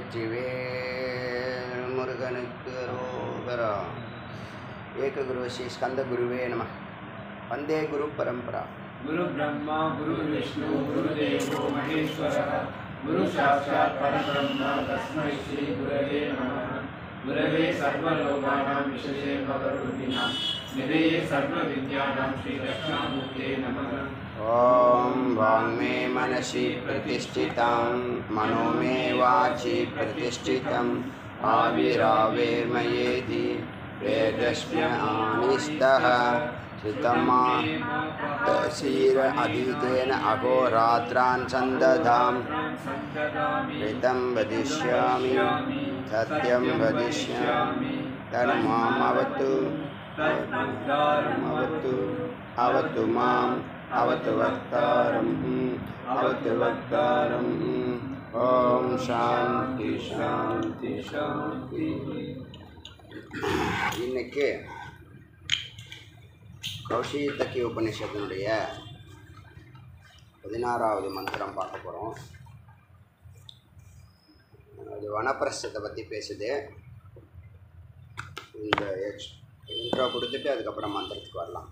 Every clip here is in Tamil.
வெற்றிவேல் முருகனுக்கு ரோகரா ஏககுரு ஸ்ரீ ஸ்கந்த குருவே நம வந்தே குரு பரம்பரா गुरु ब्रह्मा गुरु विष्णु गुरुदेवो महेश्वरः गुरु साक्षात् परब्रह्म तस्मै श्री गुरवे नमः गुरवे सर्वलोकानां विशेषे भगवद्गीतां निधये सर्वविद्यानां श्रीदक्षिणामूर्ते नमः ॐ वाङ्मे मनसि प्रतिष्ठितं मनो मे वाचि प्रतिष्ठितम् आविरावेर्मयेति वेदस्म्य आनिस्तः श्रुतमा शीर अधीतेन अहोरात्रान् सन्दधां ऋतं वदिष्यामि सत्यं वदिष्यामि धर्माम् अवतु अवतु अवतु माम् अवतु वक्तारम् अवतु वक्तारम् ॐ சாந்தி சாந்தி சாந்தி இன்னைக்கு கௌஷியத்தக்கி உபநிஷத்தினுடைய பதினாறாவது மந்திரம் பார்க்க போகிறோம் அது வனப்பிரஸ்தத்தை பற்றி பேசுது இந்த எக்ஸ் இன்ட்ரோ கொடுத்துட்டு அதுக்கப்புறம் மந்திரத்துக்கு வரலாம்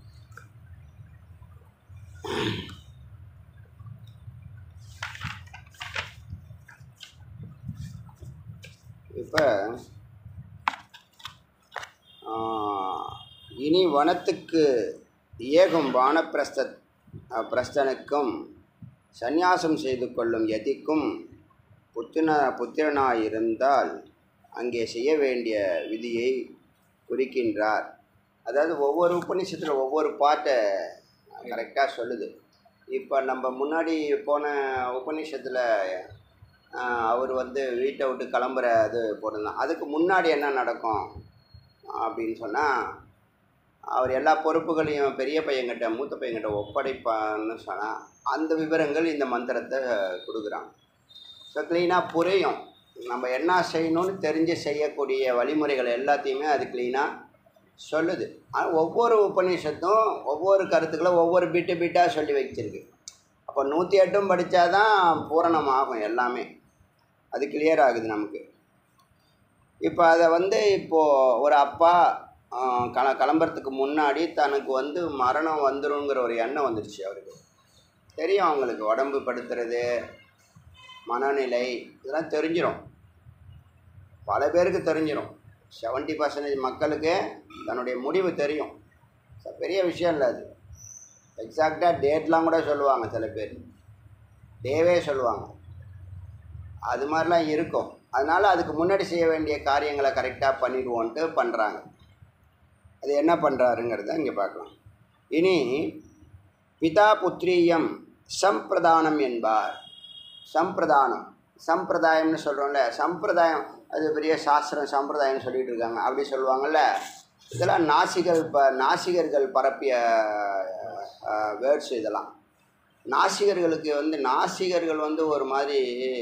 இப்போ இனி வனத்துக்கு ஏகும் வானப்பிரஸ்த பிரஸ்தனுக்கும் சந்நியாசம் செய்து கொள்ளும் யதிக்கும் புத்திர புத்திரனாயிருந்தால் அங்கே செய்ய வேண்டிய விதியை குறிக்கின்றார் அதாவது ஒவ்வொரு உபநிஷத்தில் ஒவ்வொரு பாட்டை கரெக்டாக சொல்லுது இப்போ நம்ம முன்னாடி போன உபநிஷத்தில் அவர் வந்து வீட்டை விட்டு கிளம்புற அது போட்டிருந்தான் அதுக்கு முன்னாடி என்ன நடக்கும் அப்படின்னு சொன்னால் அவர் எல்லா பொறுப்புகளையும் பெரிய பையன்கிட்ட மூத்த பையன்கிட்ட ஒப்படைப்பான்னு சொன்னால் அந்த விவரங்கள் இந்த மந்திரத்தை கொடுக்குறாங்க ஸோ க்ளீனாக புரியும் நம்ம என்ன செய்யணும்னு தெரிஞ்சு செய்யக்கூடிய வழிமுறைகள் எல்லாத்தையுமே அது க்ளீனாக சொல்லுது ஆனால் ஒவ்வொரு உபநிஷத்தும் ஒவ்வொரு கருத்துக்களும் ஒவ்வொரு பிட்டு பிட்டாக சொல்லி வச்சிருக்கு அப்போ நூற்றி எட்டும் படித்தாதான் பூரணம் ஆகும் எல்லாமே அது கிளியர் ஆகுது நமக்கு இப்போ அதை வந்து இப்போது ஒரு அப்பா கல கிளம்புறதுக்கு முன்னாடி தனக்கு வந்து மரணம் வந்துருங்கிற ஒரு எண்ணம் வந்துடுச்சு அவருக்கு தெரியும் அவங்களுக்கு உடம்பு படுத்துறது மனநிலை இதெல்லாம் தெரிஞ்சிடும் பல பேருக்கு தெரிஞ்சிடும் செவன்ட்டி பர்சன்டேஜ் மக்களுக்கு தன்னுடைய முடிவு தெரியும் பெரிய விஷயம் இல்லை அது எக்ஸாக்டாக டேட்லாம் கூட சொல்லுவாங்க சில பேர் டேவே சொல்லுவாங்க அது மாதிரிலாம் இருக்கும் அதனால் அதுக்கு முன்னாடி செய்ய வேண்டிய காரியங்களை கரெக்டாக பண்ணிடுவோன்ட்டு பண்ணுறாங்க அது என்ன பண்ணுறாருங்கிறத இங்கே பார்க்கலாம் இனி பிதா புத்திரியம் சம்பிரதானம் என்பார் சம்பிரதானம் சம்பிரதாயம்னு சொல்கிறோம்ல சம்பிரதாயம் அது பெரிய சாஸ்திரம் சம்பிரதாயம்னு சொல்லிகிட்டு இருக்காங்க அப்படி சொல்லுவாங்கள்ல இதெல்லாம் நாசிகள் ப நாசிகர்கள் பரப்பிய வேர்ட்ஸ் இதெல்லாம் நாசிகர்களுக்கு வந்து நாசிகர்கள் வந்து ஒரு மாதிரி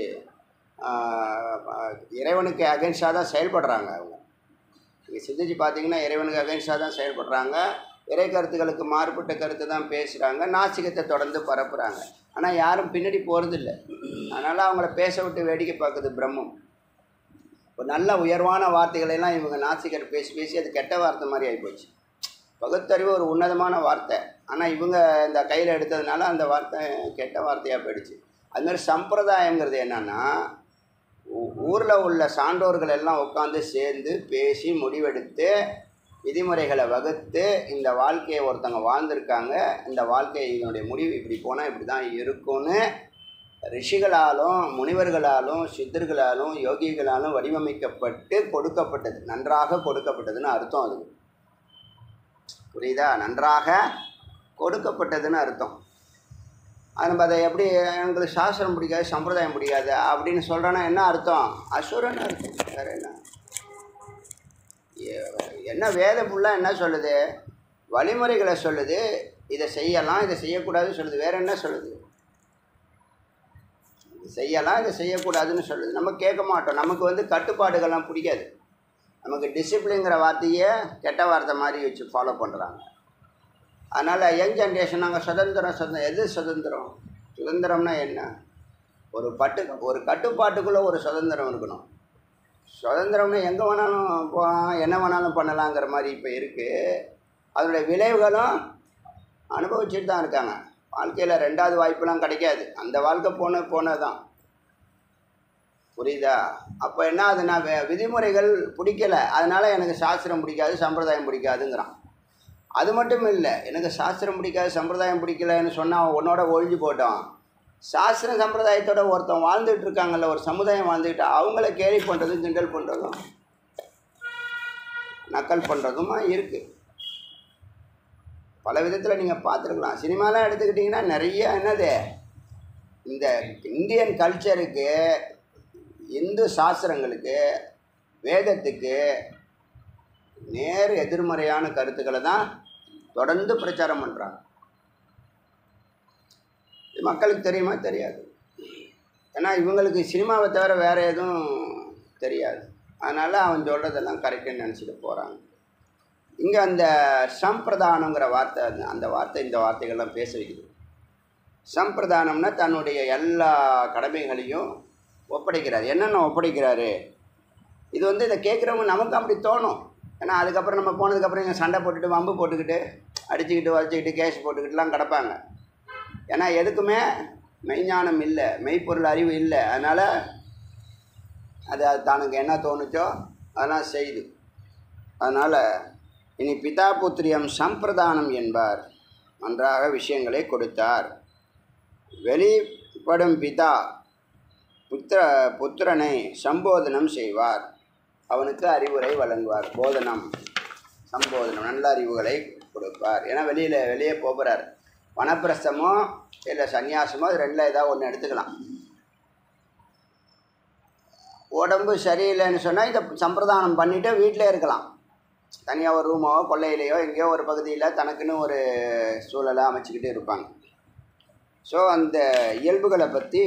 இறைவனுக்கு அகென்ஸ்டாக தான் செயல்படுறாங்க அவங்க நீங்கள் சிந்திச்சு பார்த்தீங்கன்னா இறைவனுக்கு அகென்ஸ்டாக தான் செயல்படுறாங்க இறை கருத்துக்களுக்கு மாறுபட்ட கருத்து தான் பேசுகிறாங்க நாசிகத்தை தொடர்ந்து பரப்புகிறாங்க ஆனால் யாரும் பின்னாடி போகிறதில்ல அதனால் அவங்கள பேச விட்டு வேடிக்கை பார்க்குது பிரம்மம் இப்போ நல்ல உயர்வான வார்த்தைகளெல்லாம் இவங்க நாசிகர் பேசி பேசி அது கெட்ட வார்த்தை மாதிரி ஆகிப்போச்சு பகுத்தறிவு ஒரு உன்னதமான வார்த்தை ஆனால் இவங்க இந்த கையில் எடுத்ததுனால அந்த வார்த்தை கெட்ட வார்த்தையாக போயிடுச்சு அதுமாதிரி சம்பிரதாயங்கிறது என்னென்னா ஊரில் உள்ள சான்றோர்கள் எல்லாம் உட்காந்து சேர்ந்து பேசி முடிவெடுத்து விதிமுறைகளை வகுத்து இந்த வாழ்க்கையை ஒருத்தவங்க வாழ்ந்திருக்காங்க இந்த வாழ்க்கை இதனுடைய முடிவு இப்படி போனால் இப்படி தான் இருக்கும்னு ரிஷிகளாலும் முனிவர்களாலும் சித்தர்களாலும் யோகிகளாலும் வடிவமைக்கப்பட்டு கொடுக்கப்பட்டது நன்றாக கொடுக்கப்பட்டதுன்னு அர்த்தம் அதுக்கு புரியுதா நன்றாக கொடுக்கப்பட்டதுன்னு அர்த்தம் அது நம்ம அதை எப்படி எங்களுக்கு சாஸ்திரம் பிடிக்காது சம்பிரதாயம் பிடிக்காது அப்படின்னு சொல்கிறோன்னா என்ன அர்த்தம் அசுரன்னு அர்த்தம் வேறு என்ன என்ன வேதம் ஃபுல்லாக என்ன சொல்லுது வழிமுறைகளை சொல்லுது இதை செய்யலாம் இதை செய்யக்கூடாதுன்னு சொல்லுது வேறு என்ன சொல்லுது செய்யலாம் இதை செய்யக்கூடாதுன்னு சொல்லுது நம்ம கேட்க மாட்டோம் நமக்கு வந்து கட்டுப்பாடுகள்லாம் பிடிக்காது நமக்கு டிசிப்ளின்ங்கிற வார்த்தையே கெட்ட வார்த்தை மாதிரி வச்சு ஃபாலோ பண்ணுறாங்க அதனால் யங் ஜென்ரேஷன் நாங்கள் சுதந்திரம் சுதந்திரம் எது சுதந்திரம் சுதந்திரம்னா என்ன ஒரு பட்டு ஒரு கட்டுப்பாட்டுக்குள்ளே ஒரு சுதந்திரம் இருக்கணும் சுதந்திரம்னா எங்கே வேணாலும் போகலாம் என்ன வேணாலும் பண்ணலாங்கிற மாதிரி இப்போ இருக்குது அதனுடைய விளைவுகளும் அனுபவிச்சுட்டு தான் இருக்காங்க வாழ்க்கையில் ரெண்டாவது வாய்ப்பெல்லாம் கிடைக்காது அந்த வாழ்க்கை போன போனது தான் புரியுதா அப்போ என்ன ஆகுதுன்னா வே- விதிமுறைகள் பிடிக்கல அதனால எனக்கு சாஸ்திரம் பிடிக்காது சம்பிரதாயம் பிடிக்காதுங்கிறான் அது மட்டும் இல்லை எனக்கு சாஸ்திரம் பிடிக்காது சம்பிரதாயம் பிடிக்கலன்னு சொன்னால் அவன் உன்னோட ஒழிஞ்சு போட்டான் சாஸ்திரம் சம்பிரதாயத்தோட ஒருத்தன் வாழ்ந்துட்டு இருக்காங்கல்ல ஒரு சமுதாயம் வாழ்ந்துட்டு அவங்கள கேலி பண்ணுறதும் கிண்டல் பண்ணுறதும் நக்கல் பண்ணுறதுமா இருக்குது பல விதத்தில் நீங்கள் பார்த்துருக்கலாம் சினிமாலாம் எடுத்துக்கிட்டிங்கன்னா நிறைய என்னது இந்த இந்தியன் கல்ச்சருக்கு இந்து சாஸ்திரங்களுக்கு வேதத்துக்கு நேர் எதிர்மறையான கருத்துக்களை தான் தொடர்ந்து பிரச்சாரம் பண்ணுறாங்க இது மக்களுக்கு தெரியுமா தெரியாது ஏன்னா இவங்களுக்கு சினிமாவை தவிர வேறு எதுவும் தெரியாது அதனால் அவன் சொல்கிறதெல்லாம் கரெக்டுன்னு நினச்சிட்டு போகிறாங்க இங்கே அந்த சம்பிரதானங்கிற வார்த்தை அந்த- அந்த வார்த்தை இந்த வார்த்தைகள்லாம் பேச வைக்குது சம்பிரதானம்னா தன்னுடைய எல்லா கடமைகளையும் ஒப்படைக்கிறார் என்னென்ன ஒப்படைக்கிறாரு இது வந்து இதை கேட்குறவங்க நமக்கு அப்படி தோணும் ஏன்னா அதுக்கப்புறம் நம்ம போனதுக்கப்புறம் இங்கே சண்டை போட்டுட்டு வம்பு போட்டுக்கிட்டு அடிச்சுக்கிட்டு வச்சுக்கிட்டு கேஸ் போட்டுக்கிட்டுலாம் கிடப்பாங்க ஏன்னா எதுக்குமே மெய்ஞானம் இல்லை மெய்ப்பொருள் அறிவு இல்லை அதனால் அது அது தனக்கு என்ன தோணுச்சோ அதெல்லாம் செய்யுது அதனால் இனி பிதா புத்திரியம் சம்பிரதானம் என்பார் நன்றாக விஷயங்களை கொடுத்தார் வெளிப்படும் பிதா புத்திர புத்திரனை சம்போதனம் செய்வார் அவனுக்கு அறிவுரை வழங்குவார் போதனம் சம்போதனம் நல்ல அறிவுகளை கொடுப்பார் ஏன்னா வெளியில் வெளியே போகிறார் வனப்பிரஸ்தமோ இல்லை சந்நியாசமோ அது ரெண்டில் ஏதாவது ஒன்று எடுத்துக்கலாம் உடம்பு சரியில்லைன்னு சொன்னால் இதை சம்பிரதானம் பண்ணிவிட்டு வீட்டிலே இருக்கலாம் தனியாக ஒரு ரூமோ கொள்ளையிலையோ எங்கேயோ ஒரு பகுதியில் தனக்குன்னு ஒரு சூழலை அமைச்சிக்கிட்டு இருப்பாங்க ஸோ அந்த இயல்புகளை பற்றி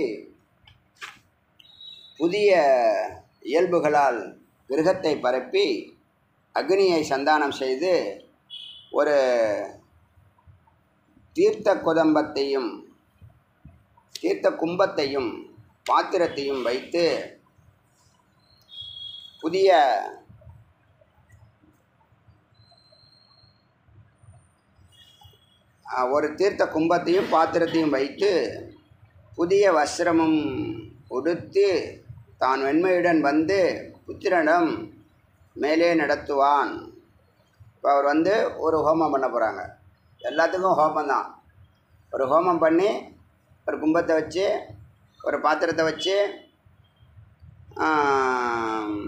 புதிய இயல்புகளால் கிரகத்தை பரப்பி அக்னியை சந்தானம் செய்து ஒரு தீர்த்த குதம்பத்தையும் தீர்த்த கும்பத்தையும் பாத்திரத்தையும் வைத்து புதிய அஹ், ஒரு தீர்த்த கும்பத்தையும் பாத்திரத்தையும் வைத்து புதிய வஸ்திரமும் உடுத்து தான் வெண்மையுடன் வந்து புத்திரனிடம் மேலே நடத்துவான் இப்போ அவர் வந்து ஒரு ஹோமம் பண்ண போகிறாங்க எல்லாத்துக்கும் ஹோமம் தான் ஒரு ஹோமம் பண்ணி ஒரு கும்பத்தை வச்சு ஒரு பாத்திரத்தை வச்சு ஆம்,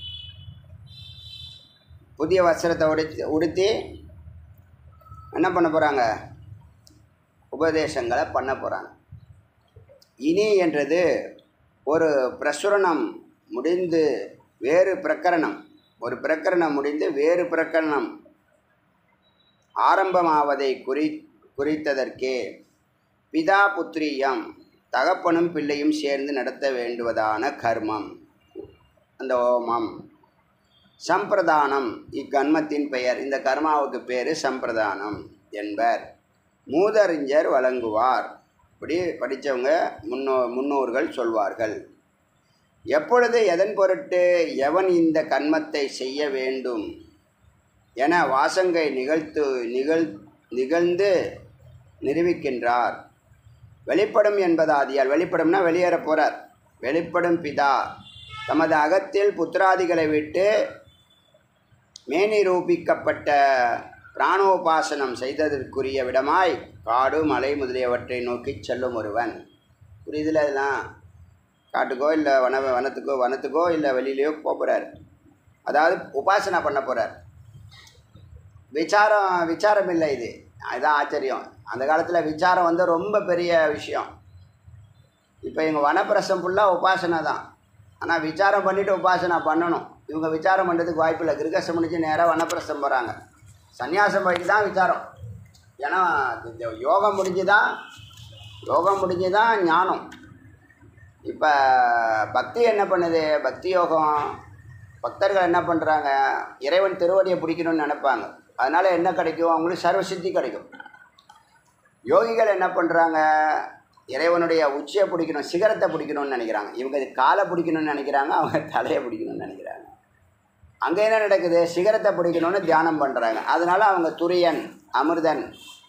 புதிய வஸ்திரத்தை உடுத்தி உடுத்தி என்ன பண்ண போகிறாங்க உபதேசங்களை பண்ண போகிறாங்க இனி என்றது ஒரு பிரசுரணம் முடிந்து வேறு பிரகரணம் ஒரு பிரகரணம் முடிந்து வேறு பிரகரணம் ஆரம்பமாவதை குறி குறித்ததற்கே பிதா புத்திரியம் தகப்பனும் பிள்ளையும் சேர்ந்து நடத்த வேண்டுவதான கர்மம் அந்த ஹோமம் சம்பிரதானம் இக்கர்மத்தின் பெயர் இந்த கர்மாவுக்கு பேர் சம்பிரதானம் என்பர் மூதறிஞர் வழங்குவார் இப்படி படித்தவங்க முன்னோ முன்னோர்கள் சொல்வார்கள் எப்பொழுது எதன் பொருட்டு எவன் இந்த கர்மத்தை செய்ய வேண்டும் என வாசங்கை நிகழ்த்து நிகழ் நிகழ்ந்து நிரூபிக்கின்றார் வெளிப்படும் என்பதாதியால் வெளிப்படும்னா வெளியேற போகிறார் வெளிப்படும் பிதா தமது அகத்தில் புத்திராதிகளை விட்டு மேனிரூபிக்கப்பட்ட பிராணோபாசனம் செய்ததற்குரிய விடமாய் காடு மலை முதலியவற்றை நோக்கி செல்லும் ஒருவன் புரியுதுல இதெல்லாம் காட்டுக்கோ இல்லை வன வனத்துக்கோ வனத்துக்கோ இல்லை வெளியிலையோ போகிறார் அதாவது உபாசனை பண்ண போகிறார் விசாரம் விசாரம் இல்லை இது அதுதான் ஆச்சரியம் அந்த காலத்தில் விசாரம் வந்து ரொம்ப பெரிய விஷயம் இப்போ எங்கள் வனப்பிரசம் ஃபுல்லாக உபாசனை தான் ஆனால் விசாரம் பண்ணிவிட்டு உபாசனை பண்ணணும் இவங்க விசாரம் பண்ணுறதுக்கு வாய்ப்பு இல்லை கிருகசம் முடிஞ்சு நேராக வனப்பிரசம் போகிறாங்க சன்னியாசம் போயிட்டு தான் விசாரம் ஏன்னா இந்த யோகம் முடிஞ்சு தான் யோகம் முடிஞ்சு தான் ஞானம் இப்போ பக்தி என்ன பண்ணுது பக்தி யோகம் பக்தர்கள் என்ன பண்ணுறாங்க இறைவன் திருவடியை பிடிக்கணும்னு நினைப்பாங்க அதனால் என்ன கிடைக்கும் அவங்களுக்கு சர்வசித்தி கிடைக்கும் யோகிகள் என்ன பண்ணுறாங்க இறைவனுடைய உச்சியை பிடிக்கணும் சிகரத்தை பிடிக்கணும்னு நினைக்கிறாங்க இவங்க இது காலை பிடிக்கணும்னு நினைக்கிறாங்க அவங்க தலையை பிடிக்கணும்னு நினைக்கிறாங்க அங்கே என்ன நடக்குது சிகரத்தை பிடிக்கணும்னு தியானம் பண்ணுறாங்க அதனால அவங்க துரியன் அமிர்தன்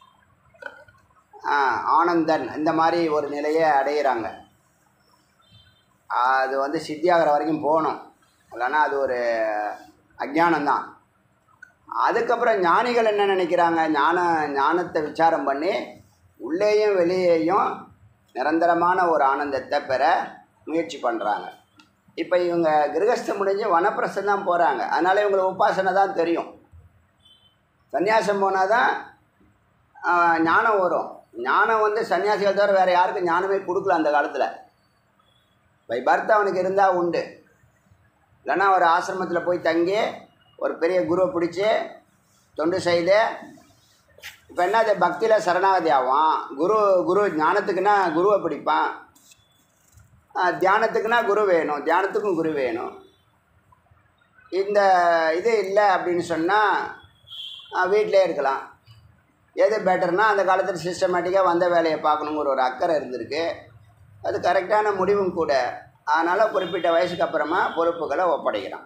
ஆ, ஆனந்தன் இந்த மாதிரி ஒரு நிலையை அடையிறாங்க அது வந்து சித்தியாகிற வரைக்கும் போகணும் இல்லைன்னா அது ஒரு அஜானம்தான் அதுக்கப்புறம் ஞானிகள் என்ன நினைக்கிறாங்க ஞான ஞானத்தை விசாரம் பண்ணி உள்ளேயும் வெளியேயும் நிரந்தரமான ஒரு ஆனந்தத்தை பெற முயற்சி பண்ணுறாங்க இப்போ இவங்க கிரகஸ்தம் முடிஞ்சு வனப்பிரசம் தான் போகிறாங்க அதனால இவங்களுக்கு உபாசனை தான் தெரியும் சந்நியாசம் போனால் தான் ஆஹ், ஞானம் வரும் ஞானம் வந்து சன்னியாசிகள் தவிர வேறு யாருக்கும் ஞானமே கொடுக்கல அந்த காலத்தில் பை பர்த் அவனுக்கு இருந்தால் உண்டு இல்லைன்னா ஒரு ஆசிரமத்தில் போய் தங்கி ஒரு பெரிய குருவை பிடிச்சி தொண்டு செய்து இப்போ என்ன அது பக்தியில் சரணாகதி ஆவான் குரு குரு ஞானத்துக்குன்னா குருவை பிடிப்பான் ஆஹ், தியானத்துக்குன்னா குரு வேணும் தியானத்துக்கும் குரு வேணும் இந்த இது இல்லை அப்படின்னு சொன்னால் வீட்டிலே இருக்கலாம் எது பெட்டர்னா அந்த காலத்தில் சிஸ்டமேட்டிக்காக வந்த வேலையை பார்க்கணுங்கிற ஒரு அக்கறை இருந்திருக்கு அது கரெக்டான முடிவும் கூட அதனால் குறிப்பிட்ட வயசுக்கு அப்புறமா பொறுப்புகளை ஒப்படைக்கிறான்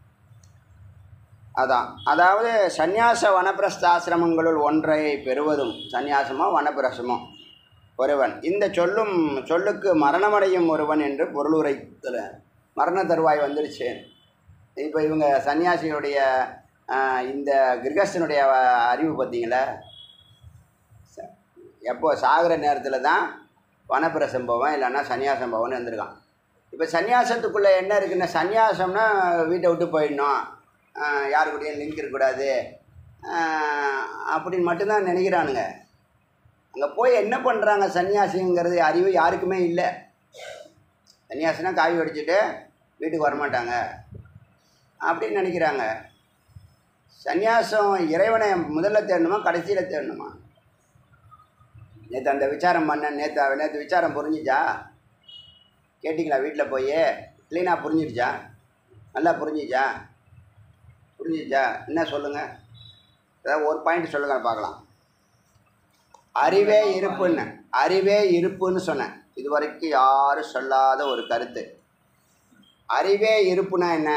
அதான் அதாவது சந்நியாச வனப்பிரஸ்தாசிரமங்களுள் ஒன்றை பெறுவதும் சந்நியாசமோ வனப்பிரசமோ ஒருவன் இந்த சொல்லும் சொல்லுக்கு மரணமடையும் ஒருவன் என்று பொருளுரைத்தல மரண தருவாய் வந்துருச்சு இப்போ இவங்க சன்னியாசிகளுடைய ஆஹ், இந்த கிரகஸ்தனுடைய அறிவு பார்த்தீங்களா ச- எப்போ சாகிற நேரத்தில் தான் வனப்பிரசம் போவேன் இல்லைன்னா சன்னியாசம் போவேன்னு வந்திருக்கான் இப்போ சன்னியாசத்துக்குள்ளே என்ன இருக்குன்னா சன்னியாசம்னா வீட்டை விட்டு போயிடணும் ஆஹ், யாரு கூடயும் லிங்க் இருக்கக்கூடாது ஆஹ், அப்படின்னு மட்டும்தான் நினைக்கிறானுங்க அங்கே போய் என்ன பண்ணுறாங்க சன்னியாசிங்கிறது அறிவு யாருக்குமே இல்லை சன்னியாசினா காவி அடிச்சுட்டு வீட்டுக்கு வரமாட்டாங்க அப்படின்னு நினைக்கிறாங்க சந்நியாசம் இறைவனை முதல்ல தேடணுமா கடைசியில் தேடணுமா நேற்று அந்த விசாரம் பண்ண நேற்று நேற்று விசாரம் புரிஞ்சுச்சா கேட்டிங்களா வீட்டில் போய் க்ளீனாக புரிஞ்சிடுச்சா நல்லா புரிஞ்சிச்சா புரிஞ்சிச்சா என்ன சொல்லுங்கள் ஏதாவது ஒரு பாயிண்ட் சொல்லுங்கள் பார்க்கலாம் அறிவே இருப்புன்னு அறிவே இருப்புன்னு சொன்னேன் இது வரைக்கும் யாரும் சொல்லாத ஒரு கருத்து அறிவே இருப்புனா என்ன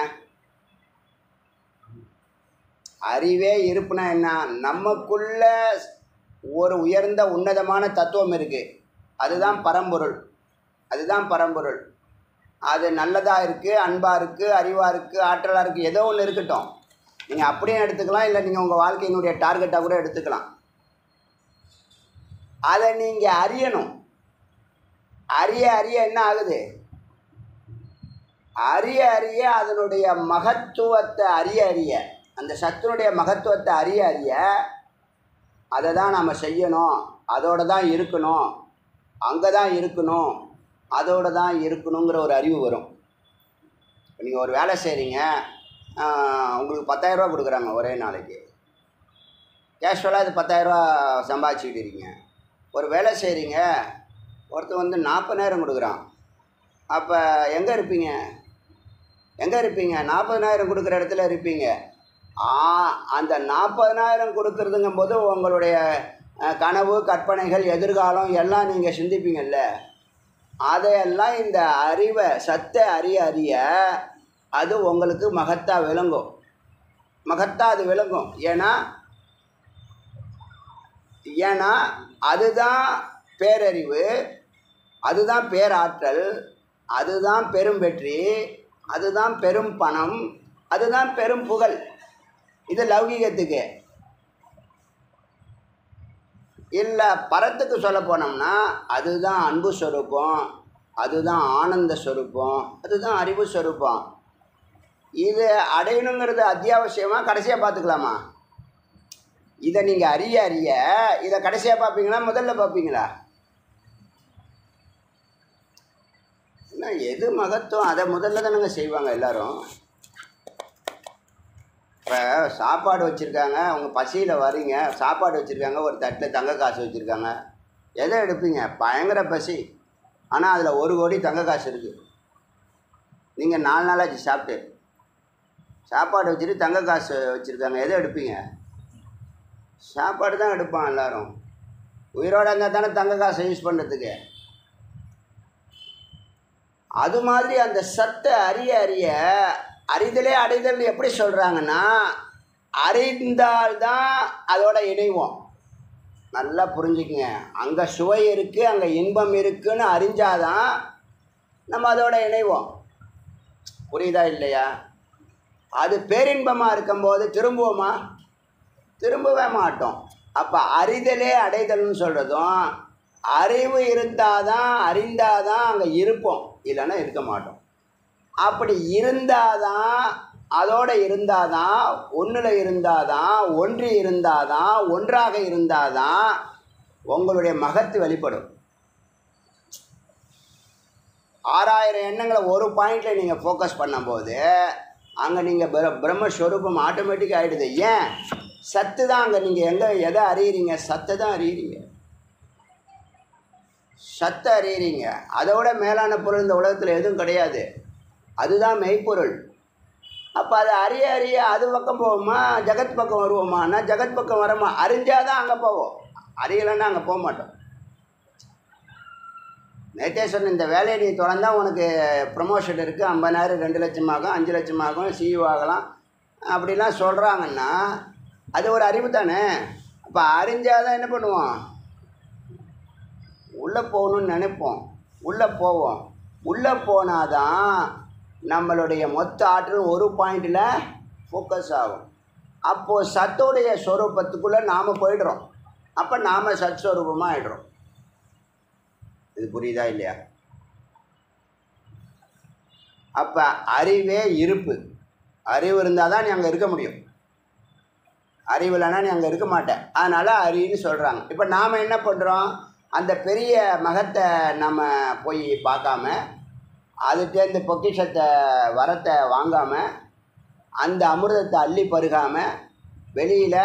அறிவே இருப்புனா என்ன நமக்குள்ள ஒரு உயர்ந்த உன்னதமான தத்துவம் இருக்கு அதுதான் பரம்பொருள் அதுதான் பரம்பொருள் அது நல்லதாக இருக்குது அன்பாக இருக்குது அறிவாக இருக்குது ஆற்றலாக இருக்குது ஏதோ ஒன்று இருக்கட்டும் நீங்கள் அப்படியே எடுத்துக்கலாம் இல்லை நீங்கள் உங்கள் வாழ்க்கையினுடைய டார்கெட்டாக கூட எடுத்துக்கலாம் அதை நீங்கள் அறியணும் அறிய அறிய என்ன ஆகுது அறிய அறிய அதனுடைய மகத்துவத்தை அறிய அறிய அந்த சத்துனுடைய மகத்துவத்தை அறிய அறிய அதை தான் நம்ம செய்யணும் அதோட தான் இருக்கணும் அங்கே தான் இருக்கணும் அதோட தான் இருக்கணுங்கிற ஒரு அறிவு வரும் இப்போ நீங்கள் ஒரு வேலை செய்கிறீங்க உங்களுக்கு பத்தாயிரரூபா கொடுக்குறாங்க ஒரே நாளைக்கு கேஷுவலாக இது பத்தாயிரரூபா சம்பாதிச்சுக்கிட்டு இருக்கீங்க ஒரு வேலை செய்கிறீங்க ஒருத்தன் வந்து நாற்பதாயிரம் கொடுக்குறான் அப்போ எங்கே இருப்பீங்க எங்கே இருப்பீங்க நாற்பதனாயிரம் கொடுக்குற இடத்துல இருப்பீங்க ஆ அந்த நாற்பதனாயிரம் கொடுக்குறதுங்கும் போது உங்களுடைய அஹ், கனவு கற்பனைகள் எதிர்காலம் எல்லாம் நீங்கள் சிந்திப்பீங்கல்ல அதையெல்லாம் இந்த அறிவை சத்தை அறிய அறிய அது உங்களுக்கு மகத்தா விளங்கும் மகத்தா அது விளங்கும் ஏன்னா ஏன்னா அதுதான் பேரறிவு அதுதான் பேராற்றல் அதுதான் பெரும் வெற்றி அதுதான் பெரும் பணம் அதுதான் பெரும் புகழ் இது லௌகீகத்துக்கு இல்லை பரத்துக்கு சொல்ல போனோம்னா அதுதான் அன்பு ஸ்வரூபம் அதுதான் ஆனந்த ஸ்வரூபம் அதுதான் அறிவு ஸ்வரூபம் இது அடையணுங்கிறது அத்தியாவசியமாக கடைசியாக பார்த்துக்கலாமா இதை நீங்கள் அறிய அறிய இதை கடைசியாக பார்ப்பீங்களா முதல்ல பார்ப்பீங்களா என்ன எது மகத்துவம் அதை முதல்ல தானங்க செய்வாங்க எல்லாரும் இப்போ சாப்பாடு வச்சுருக்காங்க அவங்க பசியில் வரீங்க சாப்பாடு வச்சுருக்காங்க ஒரு தட்டில் தங்க காசு வச்சுருக்காங்க எதை எடுப்பீங்க பயங்கர பசி ஆனால் அதில் ஒரு கோடி தங்க காசு இருக்குது நீங்கள் நாலு நாளாச்சு சாப்பிட்டு சாப்பாடு வச்சுட்டு தங்க காசு வச்சுருக்காங்க எதை எடுப்பீங்க சாப்பாடு தான் எடுப்பான் எல்லாரும் உயிரோட இருந்தால் தானே தங்க காசை யூஸ் பண்ணுறதுக்கு அது மாதிரி அந்த சத்தை அறிய அறிய அறிதலே அடைதல் எப்படி சொல்கிறாங்கன்னா அறிந்தால்தான் அதோட இணைவோம் நல்லா புரிஞ்சுக்குங்க அங்கே சுவை இருக்குது அங்கே இன்பம் இருக்குன்னு அறிஞ்சாதான் நம்ம அதோட இணைவோம் புரியுதா இல்லையா அது பேரின்பமாக இருக்கும்போது திரும்புவோமா திரும்பவே மாட்டோம் அப்போ அறிதலே அடைதல்னு சொல்கிறதும் அறிவு இருந்தால் தான் அறிந்தால் தான் அங்கே இருப்போம் இல்லைன்னா இருக்க மாட்டோம் அப்படி இருந்தால் தான் அதோட இருந்தால் தான் ஒன்றில் இருந்தால் தான் ஒன்றி இருந்தால் தான் ஒன்றாக இருந்தால் தான் உங்களுடைய மகத்து வெளிப்படும் ஆறாயிரம் எண்ணங்களை ஒரு பாயிண்டில் நீங்கள் ஃபோக்கஸ் பண்ணும்போது அங்கே நீங்கள் பிர பிரம்மஸ்வரூபம் ஆட்டோமேட்டிக் ஆகிடுது ஏன் சத்து தான் அங்கே நீங்கள் எங்கே எதை அறியிறீங்க சத்தை தான் அறியிறீங்க சத்தை அறியிறீங்க அதோட மேலான பொருள் இந்த உலகத்தில் எதுவும் கிடையாது அதுதான் மெய்ப்பொருள் அப்போ அதை அறிய அறிய அது பக்கம் போவோமா ஜகத் பக்கம் வருவோமான்னா ஜகத் பக்கம் வரமா அறிஞ்சாதான் அங்கே போவோம் அறியலைன்னா அங்கே போக மாட்டோம் நேற்றே சொன்ன இந்த வேலையை நீ தொடர்ந்தா உனக்கு ப்ரமோஷன் இருக்குது ஐம்பதாயிரம் ரெண்டு லட்சம் ஆகும் அஞ்சு லட்சம் ஆகும் சிஇஓ ஆகலாம் அப்படிலாம் சொல்கிறாங்கன்னா அது ஒரு அறிவு தானே அப்போ அறிஞ்சாதான் என்ன பண்ணுவோம் உள்ளே போகணும்னு நினைப்போம் உள்ளே போவோம் உள்ளே போனாதான் நம்மளுடைய மொத்த ஆற்றல் ஒரு பாயிண்டில் ஃபோக்கஸ் ஆகும் அப்போது சத்தோடைய ஸ்வரூபத்துக்குள்ளே நாம் போயிடுறோம் அப்போ நாம் சத் ஸ்வரூபமாக ஆயிடுறோம் இது புரியுதா இல்லையா அப்போ அறிவே இருப்பு அறிவு இருந்தால் தான் நீ அங்கே இருக்க முடியும் அறிவு இல்லைன்னா நீ அங்கே இருக்க மாட்டேன் அதனால் அறின்னு சொல்கிறாங்க இப்போ நாம் என்ன பண்ணுறோம் அந்த பெரிய மகத்தை நம்ம போய் பார்க்காம அதுட்டேருந்து பொக்கிஷத்தை வரத்தை வாங்காமல் அந்த அமிர்தத்தை அள்ளி பருகாமல் வெளியில்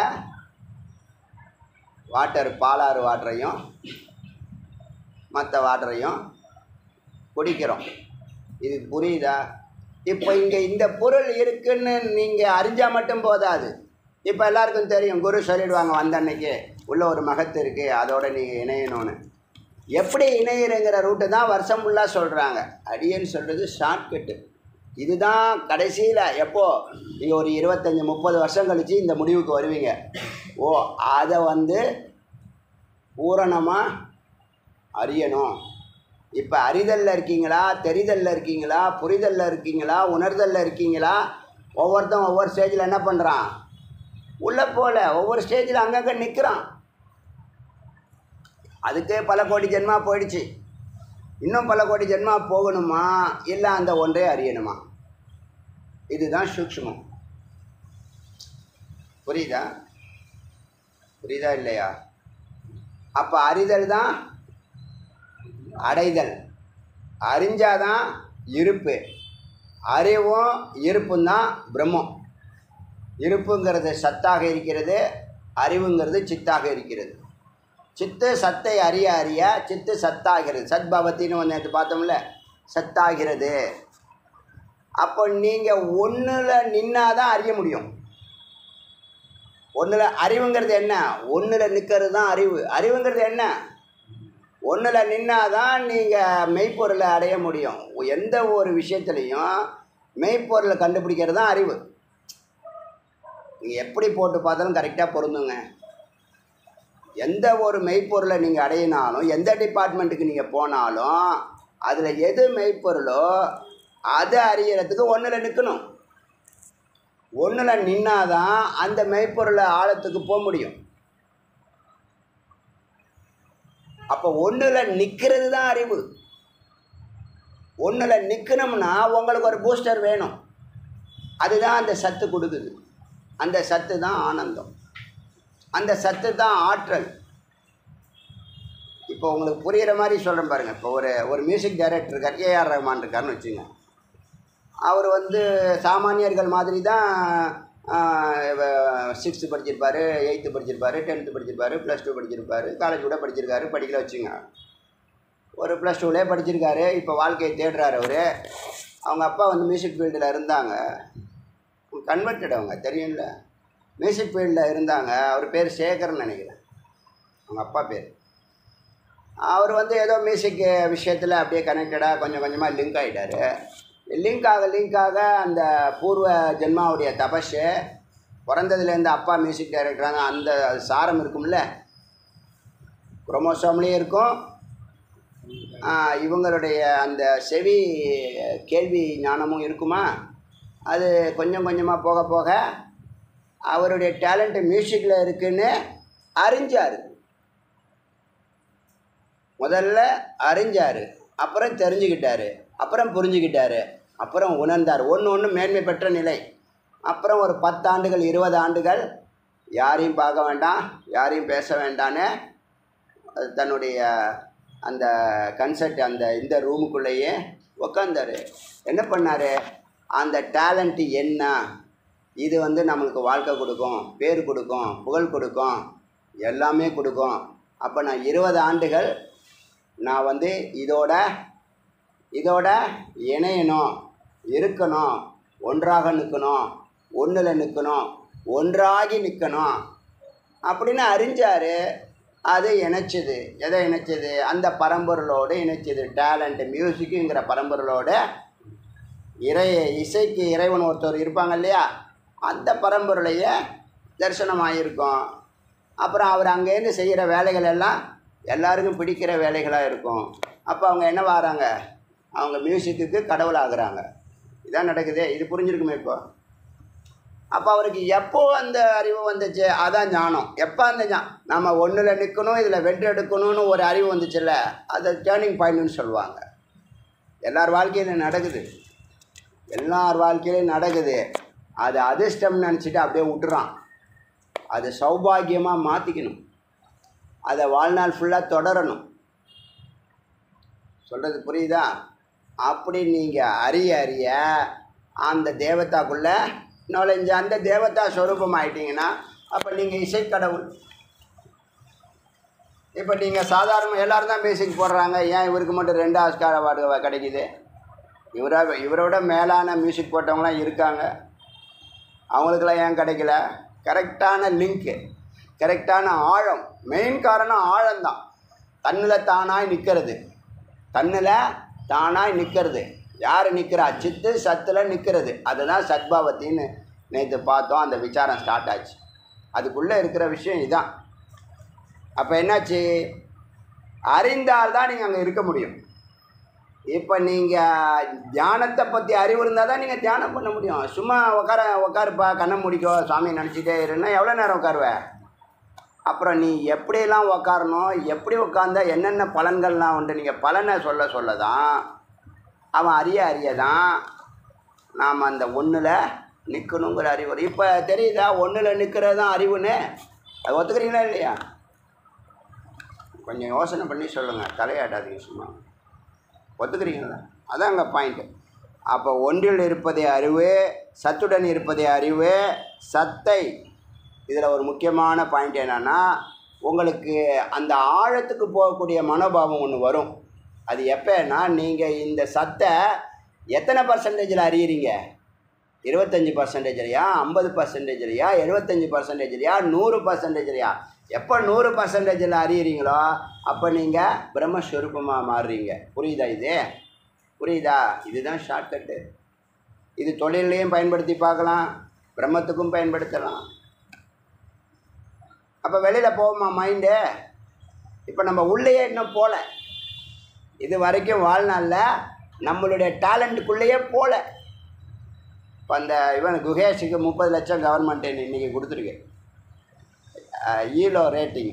வாட்டர் பாலாறு வாட்டரையும் மற்ற வாட்டரையும் குடிக்கிறோம் இது புரியுதா இப்போ இங்கே இந்த பொருள் இருக்குன்னு நீங்கள் அறிஞ்சால் மட்டும் போதாது இப்போ எல்லாருக்கும் தெரியும் குரு சொல்லிடுவாங்க வந்த அன்னைக்கு உள்ள ஒரு மகத்து இருக்குது அதோட நீங்கள் இணையணும்னு எப்படி இணையிறங்கிற ரூட்டு தான் வருஷம் ஃபுல்லாக சொல்கிறாங்க அடியன்னு சொல்கிறது ஷார்ட்கட்டு இதுதான் கடைசியில் எப்போ நீங்கள் ஒரு இருபத்தஞ்சி முப்பது வருஷம் கழித்து இந்த முடிவுக்கு வருவீங்க ஓ அதை வந்து பூரணமாக அறியணும் இப்போ அறிதலில் இருக்கீங்களா தெரிதலில் இருக்கீங்களா புரிதலில் இருக்கீங்களா உணர்தலில் இருக்கீங்களா ஒவ்வொருத்தன் ஒவ்வொரு ஸ்டேஜில் என்ன பண்ணுறான் உள்ளே போகல ஒவ்வொரு ஸ்டேஜில் அங்கங்கே நிற்கிறான் அதுக்கே பல கோடி ஜென்மா போயிடுச்சு இன்னும் பல கோடி ஜென்மா போகணுமா இல்லை அந்த ஒன்றே அறியணுமா இதுதான் சூக்ஷ்மம் புரியுதா புரியுதா இல்லையா அப்போ அறிதல் தான் அடைதல் அறிஞ்சாதான் இருப்பு அறிவும் இருப்பும் தான் பிரம்மம் இருப்புங்கிறது சத்தாக இருக்கிறது அறிவுங்கிறது சித்தாக இருக்கிறது சித்து சத்தை அறிய அறிய சித்து சத்தாகிறது சத்பவத்தின்னு ஒன்று நேற்று பார்த்தோம்ல சத்தாகிறது அப்போ நீங்கள் ஒன்றில் நின்னாதான் அறிய முடியும் ஒன்றில் அறிவுங்கிறது என்ன ஒன்றில் நிற்கிறது தான் அறிவு அறிவுங்கிறது என்ன ஒன்றில் நின்னாதான் நீங்கள் மெய்ப்பொருளை அடைய முடியும் எந்த ஒரு விஷயத்துலையும் மெய்ப்பொருளை கண்டுபிடிக்கிறது தான் அறிவு நீங்கள் எப்படி போட்டு பார்த்தாலும் கரெக்டாக பொருந்துங்க எந்த ஒரு மெய்ப்பொருளை நீங்கள் அடையினாலும் எந்த டிபார்ட்மெண்ட்டுக்கு நீங்கள் போனாலும் அதில் எது மெய்ப்பொருளோ அதை அறியறதுக்கு ஒன்றில் நிற்கணும் ஒன்றில் நின்னாதான் அந்த மெய்ப்பொருளை ஆழத்துக்கு போக முடியும் அப்போ ஒன்றில் நிற்கிறது தான் அறிவு ஒன்றில் நிற்கணும்னா உங்களுக்கு ஒரு பூஸ்டர் வேணும் அதுதான் அந்த சத்து கொடுக்குது அந்த சத்து தான் ஆனந்தம் அந்த சத்து தான் ஆற்றல் இப்போ உங்களுக்கு புரிகிற மாதிரி சொல்கிறேன் பாருங்கள் இப்போ ஒரு ஒரு மியூசிக் டைரக்டர் இருக்கார் ஏஆர் ரஹ்மான் இருக்காருன்னு வச்சுங்க அவர் வந்து சாமானியர்கள் மாதிரி தான் சிக்ஸ்த்து படிச்சிருப்பாரு எயித்து படிச்சிருப்பாரு டென்த்து படிச்சிருப்பாரு ப்ளஸ் டூ படிச்சிருப்பாரு காலேஜ் கூட படிச்சிருக்காரு படிக்கல வச்சுங்க ஒரு ப்ளஸ் டூலே படிச்சிருக்காரு இப்போ வாழ்க்கையை தேடுறாரு அவர் அவங்க அப்பா வந்து மியூசிக் ஃபீல்டில் இருந்தாங்க கன்வெர்டட் அவங்க தெரியும்ல மியூசிக் ஃபீல்டில் இருந்தாங்க அவர் பேர் சேகர்னு நினைக்கிறேன் அவங்க அப்பா பேர் அவர் வந்து ஏதோ மியூசிக் விஷயத்தில் அப்படியே கனெக்டடாக கொஞ்சம் கொஞ்சமாக லிங்க் ஆகிட்டார் லிங்க் ஆக லிங்க் ஆக அந்த பூர்வ ஜென்மாவுடைய தபஸு பிறந்ததுலேருந்து அப்பா மியூசிக் டைரக்டராங்க அந்த சாரம் இருக்கும்ல குரோமோசோம்லேயும் இருக்கும் ஆ, இவங்களுடைய அந்த செவி கேள்வி ஞானமும் இருக்குமா அது கொஞ்சம் கொஞ்சமாக போக போக அவருடைய டேலண்ட்டு மியூசிக்கில் இருக்குன்னு அறிஞ்சார் முதல்ல அறிஞ்சார் அப்புறம் தெரிஞ்சுக்கிட்டாரு அப்புறம் புரிஞ்சுக்கிட்டாரு அப்புறம் உணர்ந்தார் ஒன்று ஒன்று மேன்மை பெற்ற நிலை அப்புறம் ஒரு பத்தாண்டுகள் இருபது ஆண்டுகள் யாரையும் பார்க்க வேண்டாம் யாரையும் பேச வேண்டான்னு அது தன்னுடைய அந்த கன்சர்ட் அந்த இந்த ரூமுக்குள்ளேயே உக்காந்தாரு என்ன பண்ணார் அந்த டேலண்ட்டு என்ன இது வந்து நம்மளுக்கு வாழ்க்கை கொடுக்கும் பேர் கொடுக்கும் புகழ் கொடுக்கும் எல்லாமே கொடுக்கும் அப்போ நான் இருபது ஆண்டுகள் நான் வந்து இதோட இதோட இணையணும் இருக்கணும் ஒன்றாக நிற்கணும் ஒன்றில் நிற்கணும் ஒன்றாகி நிற்கணும் அப்படின்னு அறிஞ்சார் அது இணைச்சது எதை இணைச்சது அந்த பரம்பொருளோடு இணைச்சது டேலண்ட் மியூசிக்குங்கிற பரம்பொருளோடு இறை இசைக்கு இறைவன் ஒருத்தர் இருப்பாங்க இல்லையா அந்த பரம்பொருளையே தரிசனமாகிருக்கும் அப்புறம் அவர் அங்கேருந்து செய்கிற வேலைகள் எல்லாம் எல்லாருக்கும் பிடிக்கிற வேலைகளாக இருக்கும் அப்போ அவங்க என்ன வராங்க அவங்க மியூசிக்குக்கு கடவுளாகிறாங்க இதான் நடக்குது இது புரிஞ்சிருக்குமே இப்போ அப்போ அவருக்கு எப்போ அந்த அறிவு வந்துச்சு அதான் ஞானம் எப்போ அந்த ஞா நம்ம ஒன்றில் நிற்கணும் இதில் வென்றெடுக்கணும்னு ஒரு அறிவு வந்துச்சுல்ல அது டேர்னிங் பாயிண்ட்னு சொல்லுவாங்க எல்லார் வாழ்க்கையிலும் நடக்குது எல்லார் வாழ்க்கையிலும் நடக்குது அது அதிர்ஷ்டம்னு நினச்சிட்டு அப்படியே விட்டுறான் அது சௌபாகியமாக மாற்றிக்கணும் அதை வாழ்நாள் ஃபுல்லாக தொடரணும் சொல்கிறது புரியுதா அப்படி நீங்கள் அறிய அறிய அந்த தேவதாக்குள்ளே நுழைஞ்சு அந்த தேவதா ஸ்வரூபம் ஆயிட்டீங்கன்னா அப்போ நீங்கள் இசைக்கடவுள் இப்போ நீங்கள் சாதாரண எல்லாரும் தான் மியூசிக் போடுறாங்க ஏன் இவருக்கு மட்டும் ரெண்டு ஆஸ்கார் அவார்டு கிடைக்குது இவரை இவரோட மேலான மியூசிக் போட்டவங்களாம் இருக்காங்க அவங்களுக்கெல்லாம் ஏன் கிடைக்கல கரெக்டான லிங்க்கு கரெக்டான ஆழம் மெயின் காரணம் ஆழம்தான் தன்னில் தானாய் நிற்கிறது தன்னில் தானாய் நிற்கிறது யார் நிற்கிறா சித்து சத்தில் நிற்கிறது அதுதான் சத்பாவத்தின்னு நேற்று பார்த்தோம் அந்த விசாரம் ஸ்டார்ட் ஆச்சு அதுக்குள்ளே இருக்கிற விஷயம் இதுதான் அப்போ என்னாச்சு அறிந்தால் தான் நீங்கள் அங்கே இருக்க முடியும் இப்போ நீங்கள் தியானத்தை பற்றி அறிவு இருந்தால் தான் நீங்கள் தியானம் பண்ண முடியும் சும்மா உட்கார உட்காருப்பா கண்ணை முடிக்கோ சாமி நினச்சிட்டே இருன்னா எவ்வளோ நேரம் உட்காருவ அப்புறம் நீ எப்படியெல்லாம் உட்காரணும் எப்படி உட்காந்தா என்னென்ன பலன்கள்லாம் உண்டு நீங்கள் பலனை சொல்ல சொல்ல தான் அவன் அறிய அறிய தான் நாம் அந்த ஒன்றில் நிற்கணுங்கிற அறிவு வரும். இப்போ தெரியுதா ஒன்றில் நிற்கிறது தான் அறிவுன்னு அது ஒத்துக்கிறீங்களா இல்லையா கொஞ்சம் யோசனை பண்ணி சொல்லுங்கள் தலையாட்டாதீங்க சும்மா ஒத்துக்கிறீங்களா அதான் அங்கே பாயிண்ட்டு அப்போ ஒன்றில் இருப்பதே அறிவு சத்துடன் இருப்பதே அறிவு சத்தை இதில் ஒரு முக்கியமான பாயிண்ட் என்னென்னா உங்களுக்கு அந்த ஆழத்துக்கு போகக்கூடிய மனோபாவம் ஒன்று வரும் அது எப்போன்னா நீங்கள் இந்த சத்தை எத்தனை பர்சன்டேஜில் அறியுறீங்க இருபத்தஞ்சி பர்சன்டேஜ்லையா ஐம்பது பர்சன்டேஜ்லையா எழுபத்தஞ்சி பர்சன்டேஜ்லையா நூறு பர்சன்டேஜ்லையா எப்போ நூறு பர்சன்டேஜில் அறியுறீங்களோ அப்போ நீங்கள் பிரம்மஸ்வரூபமாக மாறுறீங்க புரியுதா இது புரியுதா இதுதான் ஷார்ட்கட்டு இது தொழிலையும் பயன்படுத்தி பார்க்கலாம் பிரம்மத்துக்கும் பயன்படுத்தலாம் அப்போ வெளியில் போகுமா மைண்டு இப்போ நம்ம உள்ளேயே இன்னும் போகல இது வரைக்கும் வாழ்நாளில் நம்மளுடைய டேலண்ட்டுக்குள்ளேயே போகல இப்போ அந்த இவன் குகேஷுக்கு முப்பது லட்சம் கவர்மெண்ட் இன்றைக்கி கொடுத்துருக்கு ஈலோ ரேட்டிங்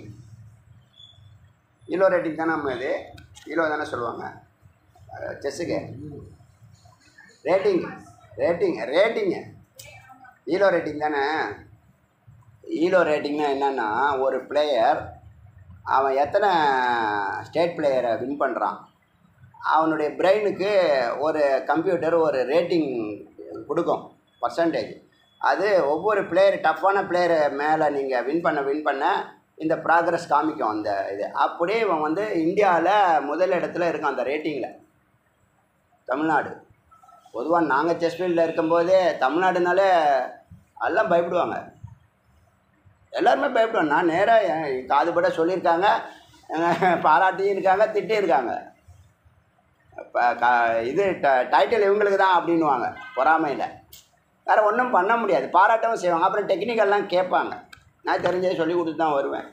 ஈலோ ரேட்டிங் தானே நம்ம இது ஈலோ தானே சொல்லுவாங்க செஸ்ஸுக்கு ரேட்டிங் ரேட்டிங் ரேட்டிங்கு ஈலோ ரேட்டிங் தானே ஈலோ ரேட்டிங்னா என்னென்னா ஒரு பிளேயர் அவன் எத்தனை ஸ்டேட் பிளேயரை வின் பண்ணுறான் அவனுடைய பிரெயினுக்கு ஒரு கம்ப்யூட்டர் ஒரு ரேட்டிங் கொடுக்கும் பர்சன்டேஜ் அது ஒவ்வொரு பிளேயர் டஃப்பான பிளேயரை மேலே நீங்கள் வின் பண்ண வின் பண்ண இந்த ப்ராக்ரஸ் காமிக்கும் அந்த இது அப்படியே இவன் வந்து இந்தியாவில் முதல் இடத்துல இருக்கான் அந்த ரேட்டிங்கில் தமிழ்நாடு பொதுவாக நாங்கள் செஸ் ஃபீல்டில் இருக்கும்போதே தமிழ்நாடுனாலே எல்லாம் பயப்படுவாங்க எல்லாருமே பயப்படுவாங்க நான் நேராக காதுபட சொல்லியிருக்காங்க பாராட்டியும் இருக்காங்க திட்டி இருக்காங்க இப்போ க இது ட டைட்டில் இவங்களுக்கு தான் அப்படின்வாங்க பொறாமையில் வேறு ஒன்றும் பண்ண முடியாது பாராட்டவும் செய்வாங்க அப்புறம் டெக்னிக்கல்லாம் கேட்பாங்க நான் தெரிஞ்சதை சொல்லி கொடுத்து தான் வருவேன்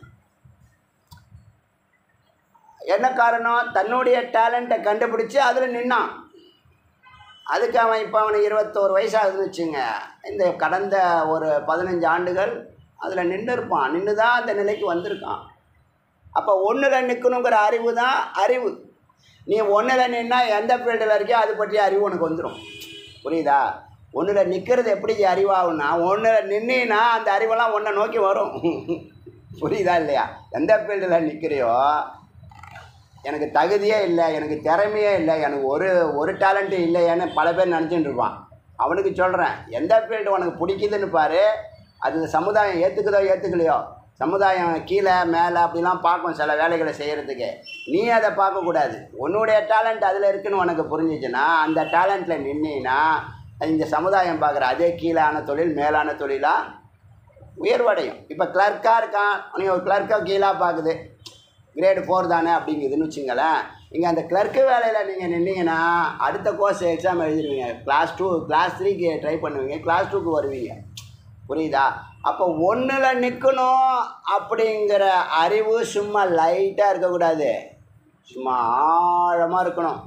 என்ன காரணம் தன்னுடைய டேலண்ட்டை கண்டுபிடிச்சி அதில் நின்னான் அதுக்கு அவன் இப்போ அவனுக்கு இருபத்தோரு வயசாகுதுன்னு வச்சுங்க இந்த கடந்த ஒரு பதினஞ்சு ஆண்டுகள் அதில் நின்று இருப்பான் நின்று தான் அந்த நிலைக்கு வந்திருக்கான் அப்போ ஒன்றில் நிற்கணுங்கிற அறிவு தான் அறிவு நீ ஒன்றில் நின்னா எந்த ஃபீல்டில் இருக்கியோ அது பற்றிய அறிவு உனக்கு வந்துடும் புரியுதா ஒன்றில் நிற்கிறது எப்படி அறிவாகும்னா ஒன்றில் நின்னா அந்த அறிவெல்லாம் ஒன்றை நோக்கி வரும் புரியுதா இல்லையா எந்த ஃபீல்டில் நிற்கிறியோ எனக்கு தகுதியே இல்லை எனக்கு திறமையே இல்லை எனக்கு ஒரு ஒரு டேலண்ட்டும் இல்லையான்னு பல பேர் நினச்சிட்டு இருப்பான் அவனுக்கு சொல்கிறேன் எந்த ஃபீல்டு உனக்கு பிடிக்குதுன்னு பாரு அது இந்த சமுதாயம் ஏற்றுக்குதோ ஏற்றுக்கலையோ சமுதாயம் கீழே மேலே அப்படிலாம் பார்க்கும் சில வேலைகளை செய்கிறதுக்கு நீ அதை பார்க்கக்கூடாது உன்னுடைய டேலண்ட் அதில் இருக்குன்னு உனக்கு புரிஞ்சிச்சுன்னா அந்த டேலண்ட்டில் நின்னீன்னா இந்த சமுதாயம் பார்க்குற அதே கீழான தொழில் மேலான தொழிலாக உயர்வடையும் இப்போ கிளர்க்காக இருக்கான் நீங்கள் ஒரு கிளர்க்காக கீழாக பார்க்குது கிரேடு ஃபோர் தானே அப்படிங்குதுன்னு வச்சுங்களேன் நீங்கள் அந்த கிளர்க்கு வேலையில் நீங்கள் நின்னீங்கன்னா அடுத்த கோர்ஸ் எக்ஸாம் எழுதிடுவீங்க கிளாஸ் டூ கிளாஸ் த்ரீக்கு ட்ரை பண்ணுவீங்க கிளாஸ் டூக்கு வருவீங்க புரியுதா அப்போ ஒன்றில் நிற்கணும் அப்படிங்கிற அறிவு சும்மா லைட்டாக இருக்கக்கூடாது சும்மா ஆழமாக இருக்கணும்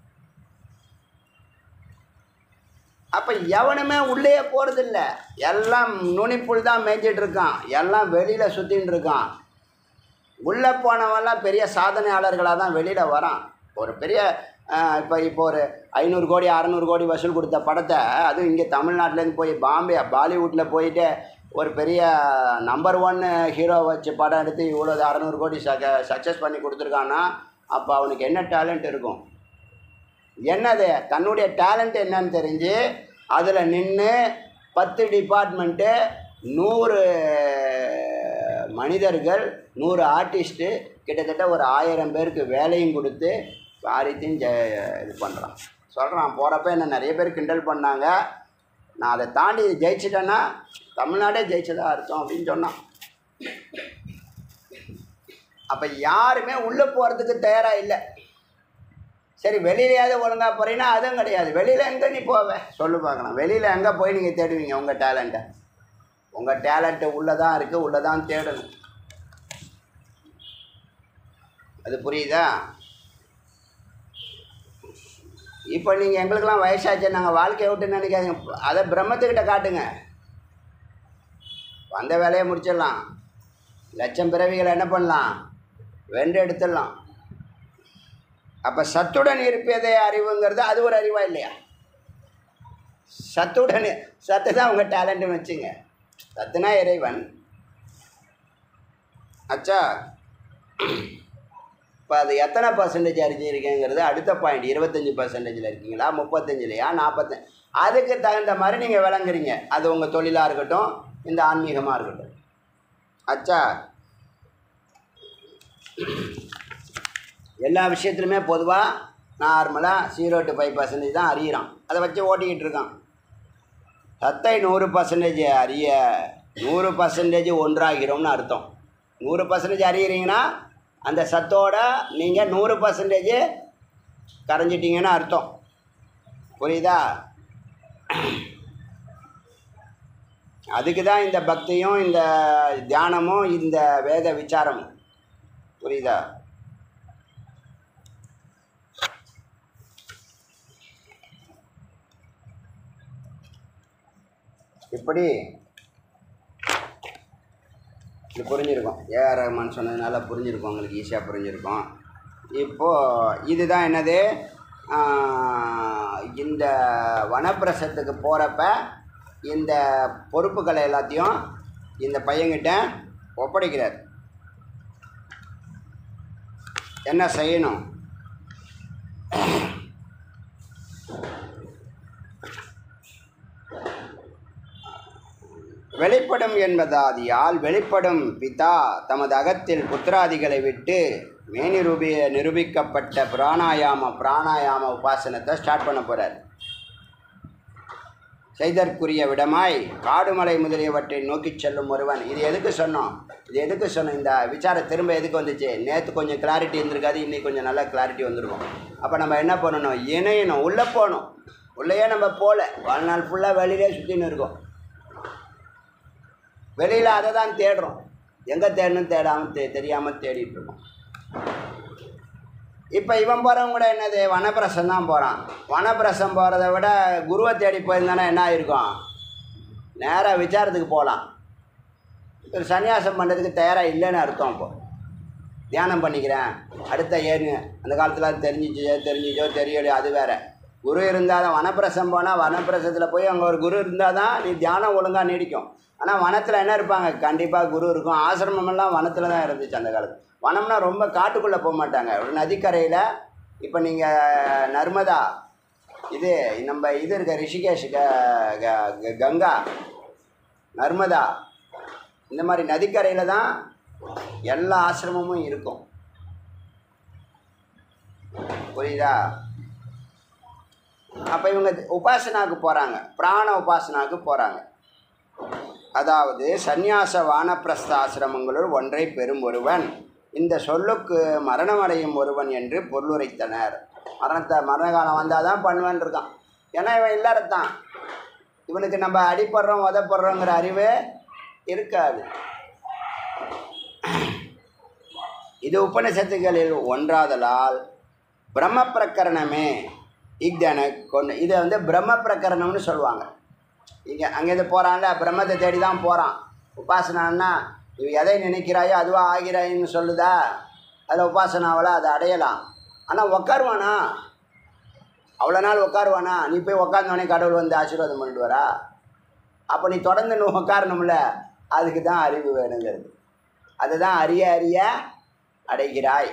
அப்போ எவனுமே உள்ளே போகிறதில்ல எல்லாம் நுனிப்புள் தான் மேய்ஞ்சிட்டு இருக்கான் எல்லாம் வெளியில் சுற்றின்னு இருக்கான் உள்ளே போனவன்லாம் பெரிய சாதனையாளர்களாக தான் வெளியில் வரான் ஒரு பெரிய இப்போ இப்போ ஒரு ஐநூறு கோடி அறநூறு கோடி வசூல் கொடுத்த படத்தை அதுவும் இங்கே தமிழ்நாட்டிலேருந்து போய் பாம்பே பாலிவுட்டில் போயிட்டு ஒரு பெரிய நம்பர் ஒன் ஹீரோ வச்சு படம் எடுத்து இவ்வளோ அறநூறு கோடி சக சக்ஸஸ் பண்ணி கொடுத்துருக்கான்னா அப்போ அவனுக்கு என்ன டேலண்ட் இருக்கும் என்னது தன்னுடைய டேலண்ட் என்னன்னு தெரிஞ்சு அதில் நின்று பத்து டிபார்ட்மெண்ட்டு நூறு மனிதர்கள் நூறு ஆர்டிஸ்ட்டு கிட்டத்தட்ட ஒரு ஆயிரம் பேருக்கு வேலையும் கொடுத்து காரியத்தையும் ஜெ இது பண்ணுறான் சொல்கிறான் போகிறப்ப என்ன நிறைய பேர் கிண்டல் பண்ணாங்க நான் அதை தாண்டி ஜெயிச்சிட்டேன்னா தமிழ்நாடே ஜெயிச்சதா அர்த்தம் அப்படின்னு சொன்னான் அப்போ யாருமே உள்ளே போகிறதுக்கு தயாராக இல்லை சரி வெளியிலையாவது ஒழுங்காக போகிறீங்கன்னா அதுவும் கிடையாது வெளியில் எங்கே நீ போவ சொல்லு பார்க்கலாம் வெளியில் எங்கே போய் நீங்கள் தேடுவீங்க உங்கள் டேலண்ட்டை உங்கள் டேலண்ட்டு உள்ளே தான் இருக்குது உள்ளே தான் தேடணும் அது புரியுதா இப்போ நீங்கள் எங்களுக்கெல்லாம் வயசாச்சு நாங்கள் வாழ்க்கையை விட்டு நினைக்காதீங்க அதை பிரம்மத்துக்கிட்ட காட்டுங்க வந்த வேலையை முடிச்சிடலாம் லட்சம் பிறவிகளை என்ன பண்ணலாம் வென்று எடுத்துடலாம் அப்போ சத்துடன் இருப்பதே அறிவுங்கிறது அது ஒரு அறிவா இல்லையா சத்துடன் சத்து தான் உங்கள் டேலண்ட்டுன்னு வச்சுங்க சத்துனா இறைவன் அச்சா இப்போ அது எத்தனை பர்சன்டேஜ் அறிஞ்சிருக்கேங்கிறது அடுத்த பாயிண்ட் இருபத்தஞ்சி பர்சன்டேஜில் இருக்கீங்களா முப்பத்தஞ்சுலையா நாற்பத்தஞ்சு அதுக்கு தகுந்த மாதிரி நீங்கள் விளங்குறீங்க அது உங்கள் தொழிலாக இருக்கட்டும் இந்த ஆன்மீகமாக இருக்கட்டும் அச்சா எல்லா விஷயத்துலையுமே பொதுவாக நார்மலாக ஜீரோ டு ஃபைவ் பர்சன்டேஜ் தான் அறியிறான் அதை வச்சு ஓட்டிக்கிட்டு இருக்கான் சத்தை நூறு பர்சன்டேஜ் அறிய நூறு பர்சன்டேஜ் ஒன்றாகிறோம்னு அர்த்தம் நூறு பர்சன்டேஜ் அறியிறீங்கன்னா அந்த சத்தோட நீங்கள் நூறு பர்சன்டேஜ் கரைஞ்சிட்டீங்கன்னு அர்த்தம் புரியுதா அதுக்கு தான் இந்த பக்தியும் இந்த தியானமும் இந்த வேத விசாரமும் புரியுதா இப்படி இது புரிஞ்சிருக்கும் ஏஆர் ரஹ்மான் சொன்னதுனால புரிஞ்சிருக்கும் உங்களுக்கு ஈஸியாக புரிஞ்சிருக்கும் இப்போது இதுதான் என்னது ஆஹ், இந்த வனப்பிரசத்துக்கு போகிறப்ப இந்த பொறுப்புகளை எல்லாத்தையும் இந்த பையன்கிட்ட ஒப்படைக்கிறார் என்ன செய்யணும் வெளிப்படும் என்பதாதியால் வெளிப்படும் பிதா தமது அகத்தில் புத்திராதிகளை விட்டு மேனிரூபிய நிரூபிக்கப்பட்ட பிராணாயாம பிராணாயாம உபாசனத்தை ஸ்டார்ட் பண்ண போகிறார் செய்தற்குரிய விடமாய் காடுமலை முதலியவற்றை நோக்கிச் செல்லும் ஒருவன் இது எதுக்கு சொன்னோம் இது எதுக்கு சொன்னோம் இந்த விசாரம் திரும்ப எதுக்கு வந்துச்சு நேற்று கொஞ்சம் கிளாரிட்டி இருந்திருக்காது இன்னைக்கு கொஞ்சம் நல்லா கிளாரிட்டி வந்திருக்கும் அப்போ நம்ம என்ன பண்ணணும் இணையணும் உள்ளே போகணும் உள்ளேயே நம்ம போகல வாழ்நாள் ஃபுல்லாக வெளியிலே சுற்றின்னு இருக்கோம் வெளியில் அதை தான் தேடுறோம் எங்கே தேடணும் தேடாமல் தே தெரியாமல் தேடிட்டு இருக்கோம் இப்போ இவன் போகிறவன் கூட என்னது வனப்பிரசம் தான் போகிறான் வனப்பிரசம் போகிறத விட குருவை தேடி போயிருந்தானா என்ன ஆயிருக்கும் நேராக விசாரத்துக்கு போகலாம் ஒரு சன்னியாசம் பண்ணுறதுக்கு தயாராக இல்லைன்னு அர்த்தம் இப்போ தியானம் பண்ணிக்கிறேன் அடுத்த ஏன்னு அந்த காலத்தில் அது தெரிஞ்சிச்சோ தெரிஞ்சிச்சோ தெரியலையோ அது வேற குரு இருந்தால் தான் வனப்பிரசம் போனால் வனப்பிரசத்தில் போய் அங்கே ஒரு குரு இருந்தால் தான் நீ தியானம் ஒழுங்காக நீடிக்கும் ஆனால் வனத்தில் என்ன இருப்பாங்க கண்டிப்பாக குரு இருக்கும் ஆசிரமமெல்லாம் வனத்தில் தான் இருந்துச்சு அந்த காலத்து வனம்னா ரொம்ப காட்டுக்குள்ளே போக மாட்டாங்க ஒரு நதிக்கரையில் இப்போ நீங்கள் நர்மதா இது நம்ம இது இருக்க ரிஷிகேஷ் க- க- க- கங்கா நர்மதா இந்த மாதிரி நதிக்கரையில் தான் எல்லா ஆசிரமமும் இருக்கும் புரியுதா அப்போ இவங்க உபாசனாவுக்கு போகிறாங்க பிராண உபாசனாவுக்கு போகிறாங்க அதாவது சந்நியாச வானப்பிரஸ்த ஆசிரமங்களுள் ஒன்றை பெறும் ஒருவன் இந்த சொல்லுக்கு மரணமடையும் ஒருவன் என்று பொருளுரைத்தனர் மரணத்தை மரண காலம் வந்தால் தான் பண்ணுவேன் இருக்கான் ஏன்னா இவன் இல்லறத்தான் இவனுக்கு நம்ம அடிப்படுறோம் உதப்படுறோங்கிற அறிவே இருக்காது இது உபனிஷத்துகளில் ஒன்றாதலால் பிரம்ம பிரகரணமே இக்தன கொண்டு இதை வந்து பிரம்ம பிரகரணம்னு சொல்லுவாங்க இங்கே அங்கேருந்து போகிறான்ல பிரம்மத்தை தேடி தான் போகிறான் உபாசனான்னா இவ எதை நினைக்கிறாயோ அதுவாக ஆகிறாயின்னு சொல்லுதா அதில் உபாசனாவில் அதை அடையலாம் ஆனால் உக்காருவானா அவ்வளோ நாள் உட்காருவானா நீ போய் உக்காந்தோடனே கடவுள் வந்து ஆசீர்வாதம் பண்ணிட்டு வரா அப்போ நீ தொடர்ந்து நீ உட்காரணும்ல அதுக்கு தான் அறிவு வேணுங்கிறது அதுதான் அறிய அறிய அடைகிறாய்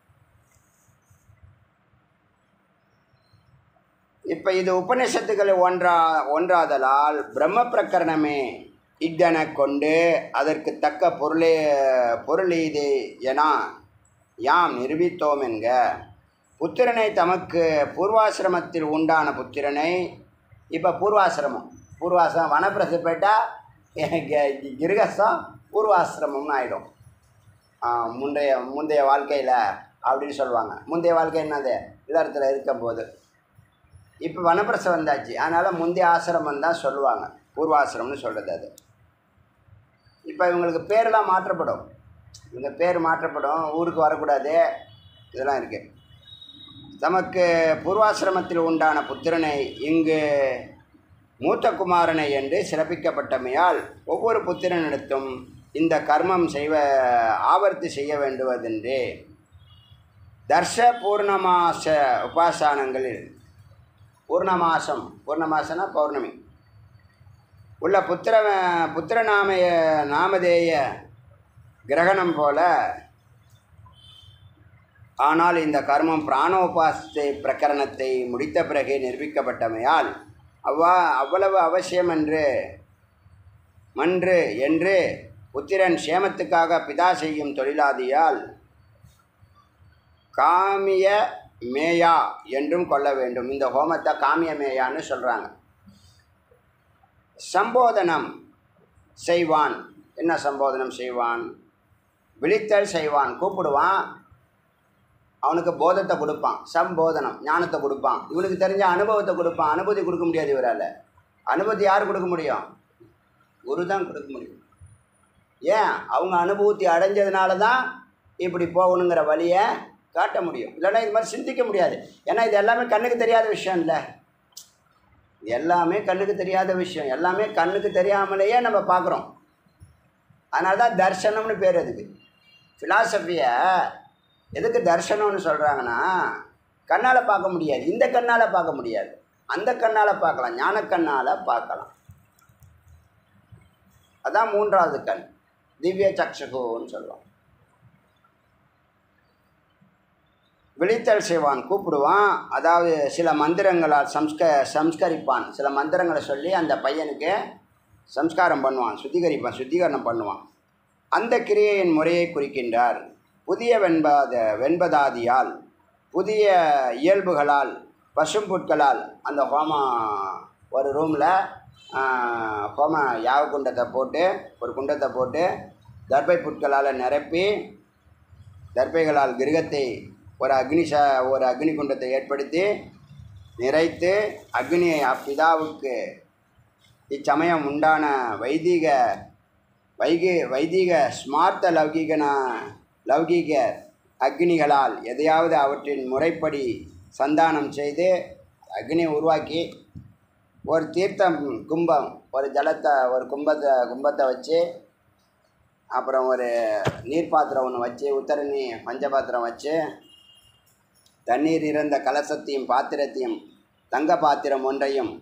இப்போ இது உபநிஷத்துக்களை ஒன்றா ஒன்றாதலால் பிரம்ம பிரகரணமே இக்கென கொண்டு அதற்கு தக்க பொருளே பொருள் இது என யாம் நிரூபித்தோம் என்க புத்திரனை தமக்கு பூர்வாசிரமத்தில் உண்டான புத்திரனை இப்போ பூர்வாசிரமம் பூர்வாசிரமம் வனப்பிரசு போயிட்டால் கிருகஸ்தம் பூர்வாசிரமம்னு ஆகிடும் முந்தைய முந்தைய வாழ்க்கையில் அப்படின்னு சொல்லுவாங்க முந்தைய வாழ்க்கை என்னது இல்லறத்தில் இருக்கும்போது இப்போ வனப்பிரசம் வந்தாச்சு அதனால் முந்தைய ஆசிரமம் தான் சொல்லுவாங்க பூர்வாசிரமம்னு சொல்கிறது அது இப்போ இவங்களுக்கு பேரெல்லாம் மாற்றப்படும் இவங்க பேர் மாற்றப்படும் ஊருக்கு வரக்கூடாது இதெல்லாம் இருக்குது தமக்கு பூர்வாசிரமத்தில் உண்டான புத்திரனை இங்கு மூத்த குமாரனை என்று சிறப்பிக்கப்பட்டமையால் ஒவ்வொரு புத்திரனிடத்தும் இந்த கர்மம் செய்வ ஆவர்த்தி செய்ய வேண்டுவதென்று தர்ஷ பூர்ணமாச உபாசானங்களில் பூர்ணமாசம் பூர்ணமாசனா பௌர்ணமி உள்ள புத்திர புத்திரநாமய நாமதேய கிரகணம் போல ஆனால் இந்த கர்மம் பிராணோபாசத்தை பிரகரணத்தை முடித்த பிறகே நிரூபிக்கப்பட்டமையால் அவ்வா அவ்வளவு அவசியம் என்று மன்று என்று புத்திரன் சேமத்துக்காக பிதா செய்யும் தொழிலாதியால் காமிய மேயா என்றும் கொள்ள வேண்டும் இந்த ஹோமத்தை காமிய மேயான்னு சொல்கிறாங்க சம்போதனம் செய்வான் என்ன சம்போதனம் செய்வான் விழித்தல் செய்வான் கூப்பிடுவான் அவனுக்கு போதத்தை கொடுப்பான் சம்போதனம் ஞானத்தை கொடுப்பான் இவனுக்கு தெரிஞ்ச அனுபவத்தை கொடுப்பான் அனுபூதி கொடுக்க முடியாது இவரால் அனுபூதி யார் கொடுக்க முடியும் குரு தான் கொடுக்க முடியும் ஏன் அவங்க அனுபூதி அடைஞ்சதுனால தான் இப்படி போகணுங்கிற வழியை காட்ட முடியும் இல்லைன்னா இது மாதிரி சிந்திக்க முடியாது ஏன்னா இது எல்லாமே கண்ணுக்கு தெரியாத விஷயம் இல்லை இது எல்லாமே கண்ணுக்கு தெரியாத விஷயம் எல்லாமே கண்ணுக்கு தெரியாமலேயே நம்ம பார்க்குறோம் அதனால தான் தர்சனம்னு பேர் அதுக்கு ஃபிலாசபியை எதுக்கு தர்சனம்னு சொல்கிறாங்கன்னா கண்ணால் பார்க்க முடியாது இந்த கண்ணால் பார்க்க முடியாது அந்த கண்ணால் பார்க்கலாம் ஞானக்கண்ணால் பார்க்கலாம் அதான் மூன்றாவது கண் திவ்ய சக்ஷகுன்னு சொல்லுவாங்க விழித்தல் செய்வான் கூப்பிடுவான் அதாவது சில மந்திரங்களால் சம்ஸ்க சம்ஸ்கரிப்பான் சில மந்திரங்களை சொல்லி அந்த பையனுக்கு சம்ஸ்காரம் பண்ணுவான் சுத்திகரிப்பான் சுத்திகரணம் பண்ணுவான் அந்த கிரியையின் முறையை குறிக்கின்றார் புதிய வெண்பத வெண்பதாதியால் புதிய இயல்புகளால் பசும்புட்களால் அந்த ஹோமம் ஒரு ரூமில் ஆஹ், ஹோம யாக குண்டத்தை போட்டு ஒரு குண்டத்தை போட்டு தர்பை புட்களால் நிரப்பி தர்பைகளால் கிரகத்தை ஒரு அக்னி ச ஒரு அக்னி குண்டத்தை ஏற்படுத்தி நிறைத்து அக்னியை அப்பிதாவுக்கு இச்சமயம் உண்டான வைதிக வைகி வைதிக ஸ்மார்த்த லௌகிகன லௌகிக அக்னிகளால் எதையாவது அவற்றின் முறைப்படி சந்தானம் செய்து அக்னியை உருவாக்கி ஒரு தீர்த்தம் கும்பம் ஒரு ஜலத்தை ஒரு கும்பத்தை கும்பத்தை வச்சு அப்புறம் ஒரு நீர் பாத்திரம் ஒன்று வச்சு உத்தரணி பஞ்ச பாத்திரம் வச்சு தண்ணீர் இறந்த கலசத்தையும் பாத்திரத்தையும் தங்க பாத்திரம் ஒன்றையும்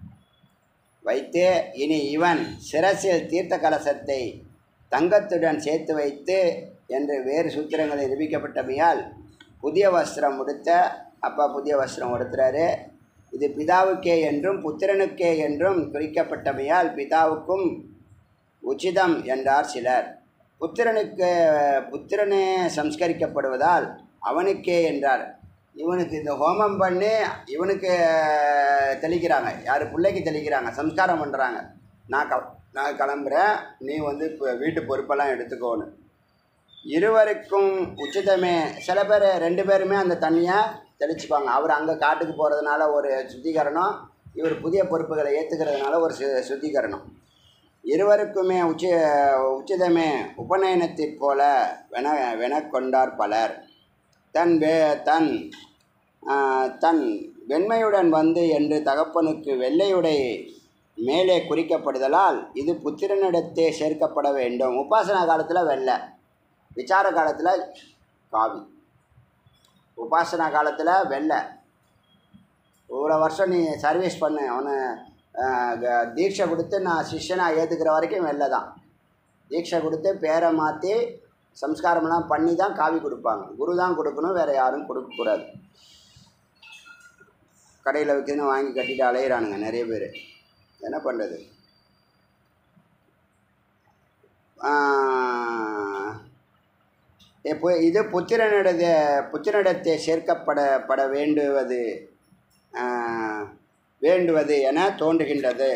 வைத்து இனி இவன் சிரசில் தீர்த்த கலசத்தை தங்கத்துடன் சேர்த்து வைத்து என்று வேறு சூத்திரங்களில் நிரூபிக்கப்பட்டமையால் புதிய வஸ்திரம் உடுத்த அப்பா புதிய வஸ்திரம் உடுத்துறாரு இது பிதாவுக்கே என்றும் புத்திரனுக்கே என்றும் குறிக்கப்பட்டமையால் பிதாவுக்கும் உச்சிதம் என்றார் சிலர் புத்திரனுக்கு புத்திரனே சம்ஸ்கரிக்கப்படுவதால் அவனுக்கே என்றார் இவனுக்கு இந்த ஹோமம் பண்ணி இவனுக்கு தெளிக்கிறாங்க யார் பிள்ளைக்கு தெளிக்கிறாங்க சம்ஸ்காரம் பண்ணுறாங்க நான் க நான் கிளம்புறேன் நீ வந்து இப்போ வீட்டு பொறுப்பெல்லாம் எடுத்துக்கோன்னு இருவருக்கும் உச்சிதமே சில பேர் ரெண்டு பேருமே அந்த தண்ணியை தெளிச்சுப்பாங்க அவர் அங்கே காட்டுக்கு போகிறதுனால ஒரு சுத்திகரணம் இவர் புதிய பொறுப்புகளை ஏற்றுக்கிறதுனால ஒரு சு சுத்திகரணம் இருவருக்குமே உச்சி உச்சிதமே உபநயனத்தைப் போல வென வெனக்கொண்டார் பலர் தன் வே தன் ஆ, தன் வெண்மையுடன் வந்து என்று தகப்பனுக்கு வெள்ளையுடை மேலே குறிக்கப்படுதலால் இது புத்திரனிடத்தே சேர்க்கப்பட வேண்டும் உபாசனா காலத்தில் வெள்ளை விசார காலத்தில் காவி உபாசனா காலத்தில் வெள்ளை இவ்வளோ வருஷம் நீ சர்வீஸ் பண்ணு அவனு ஆஹ், க- தீட்சை கொடுத்து நான் சிஷ்யனாக ஏற்றுக்கிற வரைக்கும் வெள்ளை தான் தீட்சை கொடுத்து பேரை மாற்றி சம்ஸ்காரமெல்லாம் பண்ணி தான் காவி கொடுப்பாங்க குரு தான் கொடுக்கணும் வேறு யாரும் கொடுக்கக்கூடாது கடையில் விற்கணும் வாங்கி கட்டிட்டு அலையிறானுங்க நிறைய பேர் என்ன பண்ணுறது இப்போ இது புத்திரனிடத புத்திரனிடத்தை சேர்க்கப்பட பட வேண்டுவது ஆஹ், வேண்டுவது என தோன்றுகின்றது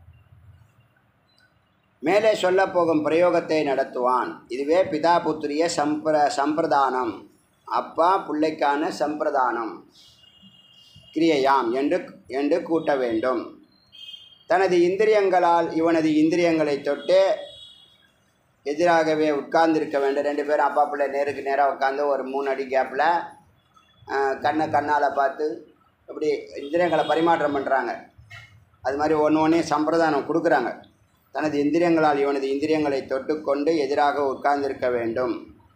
மேலே சொல்லப் போகும் பிரயோகத்தை நடத்துவான் இதுவே பிதா புத்திரிய சம்பிர சம்பிரதானம் அப்பா பிள்ளைக்கான சம்பிரதானம் கிரியையாம் என்று என்று கூட்ட வேண்டும் தனது இந்திரியங்களால் இவனது இந்திரியங்களை தொட்டு எதிராகவே உட்கார்ந்திருக்க வேண்டும் ரெண்டு பேரும் அப்பா பிள்ளை நேருக்கு நேராக உட்காந்து ஒரு மூணு அடி கேப்பில் கண்ணை கண்ணால் பார்த்து இப்படி இந்திரியங்களை பரிமாற்றம் பண்ணுறாங்க அது மாதிரி ஒன்று ஒன்றே சம்பிரதானம் கொடுக்குறாங்க தனது இந்திரியங்களால் இவனது இந்திரியங்களை தொட்டுக்கொண்டு எதிராக உட்கார்ந்திருக்க வேண்டும்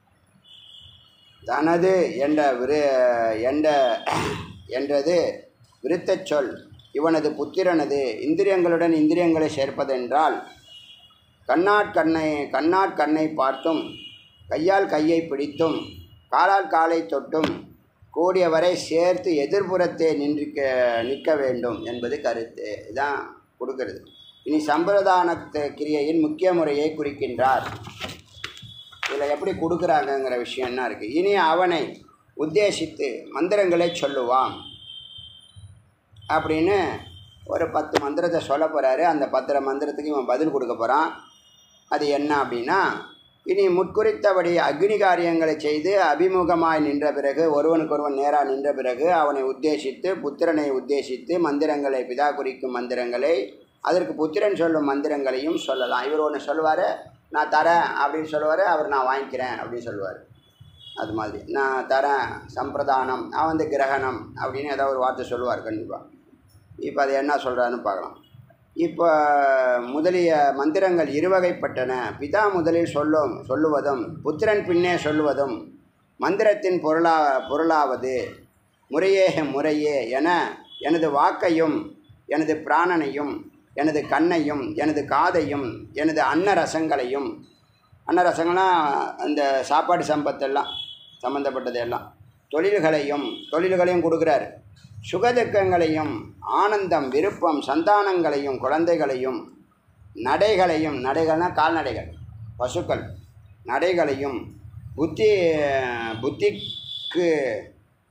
தனது என்ற விரு என்ற என்றது விருத்தச் சொல் இவனது புத்திரனது இந்திரியங்களுடன் இந்திரியங்களை சேர்ப்பதென்றால் கண்ணாட் கண்ணை கண்ணாட் கண்ணை பார்த்தும் கையால் கையை பிடித்தும் காலால் காலை தொட்டும் கூடியவரை சேர்த்து எதிர்ப்புறத்தே நின்றிக்க நிற்க வேண்டும் என்பது கருத்து இதான் கொடுக்கிறது இனி சம்பிரதான கிரியையின் முக்கிய முறையை குறிக்கின்றார் இதில் எப்படி கொடுக்குறாங்கங்கிற விஷயம் என்ன இருக்குது இனி அவனை உத்தேசித்து மந்திரங்களை சொல்லுவான் அப்படின்னு ஒரு பத்து மந்திரத்தை சொல்ல போகிறாரு அந்த பத்திர மந்திரத்துக்கு இவன் பதில் கொடுக்க போகிறான் அது என்ன அப்படின்னா இனி முற்குறித்தபடி அக்னி காரியங்களை செய்து அபிமுகமாய் நின்ற பிறகு ஒருவனுக்கொருவன் நேராக நின்ற பிறகு அவனை உத்தேசித்து புத்திரனை உத்தேசித்து மந்திரங்களை பிதா குறிக்கும் மந்திரங்களை அதற்கு புத்திரன் சொல்லும் மந்திரங்களையும் சொல்லலாம் இவர் ஒன்று சொல்லுவார் நான் தரேன் அப்படின்னு சொல்லுவார் அவர் நான் வாங்கிக்கிறேன் அப்படின்னு சொல்லுவார் அது மாதிரி நான் தரேன் சம்பிரதானம் நான் வந்து கிரகணம் அப்படின்னு ஏதாவது ஒரு வார்த்தை சொல்லுவார் கண்டிப்பாக இப்போ அது என்ன சொல்கிறாருன்னு பார்க்கலாம் இப்போ முதலிய மந்திரங்கள் இருவகைப்பட்டன பிதா முதலில் சொல்லும் சொல்லுவதும் புத்திரன் பின்னே சொல்லுவதும் மந்திரத்தின் பொருளா பொருளாவது முறையே முறையே என எனது வாக்கையும் எனது பிராணனையும் எனது கண்ணையும் எனது காதையும் எனது அன்னரசங்களையும் அன்னரசங்கள்லாம் அந்த சாப்பாடு சம்பத்தெல்லாம் சம்மந்தப்பட்டது எல்லாம் தொழில்களையும் தொழில்களையும் கொடுக்குறாரு சுகதுக்கங்களையும் ஆனந்தம் விருப்பம் சந்தானங்களையும் குழந்தைகளையும் நடைகளையும் நடைகள்னா கால்நடைகள் பசுக்கள் நடைகளையும் புத்தி புத்திக்கு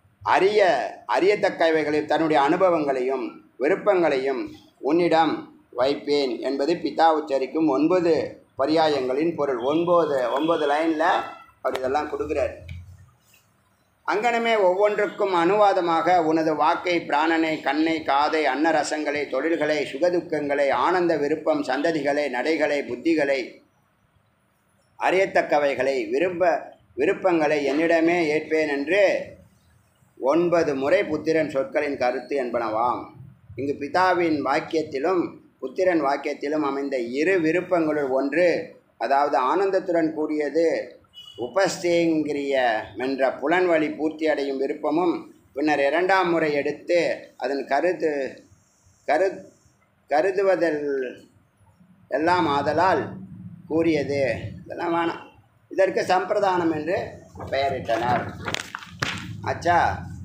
அரிய அறியத்தக்கவைகளையும் தன்னுடைய அனுபவங்களையும் விருப்பங்களையும் உன்னிடம் வைப்பேன் என்பது பிதா உச்சரிக்கும் ஒன்பது பரியாயங்களின் பொருள் ஒன்பது ஒன்பது லைனில் அவர் இதெல்லாம் கொடுக்குறார் அங்கனமே ஒவ்வொன்றுக்கும் அனுவாதமாக உனது வாக்கை பிராணனை கண்ணை காதை அன்னரசங்களை தொழில்களை சுகதுக்கங்களை ஆனந்த விருப்பம் சந்ததிகளை நடைகளை புத்திகளை அறியத்தக்கவைகளை விரும்ப விருப்பங்களை என்னிடமே ஏற்பேன் என்று ஒன்பது முறை புத்திரன் சொற்களின் கருத்து என்பனவாம் இங்கு பிதாவின் வாக்கியத்திலும் புத்திரன் வாக்கியத்திலும் அமைந்த இரு விருப்பங்களுள் ஒன்று அதாவது ஆனந்தத்துடன் கூடியது உபஸ்தேங்கிரிய என்ற புலன்வழி பூர்த்தி அடையும் விருப்பமும் பின்னர் இரண்டாம் முறை எடுத்து அதன் கருத்து கரு கருதுவதில் எல்லாம் ஆதலால் கூறியது இதெல்லாம் வேணாம் இதற்கு சம்பிரதானம் என்று பெயரிட்டனர் அச்சா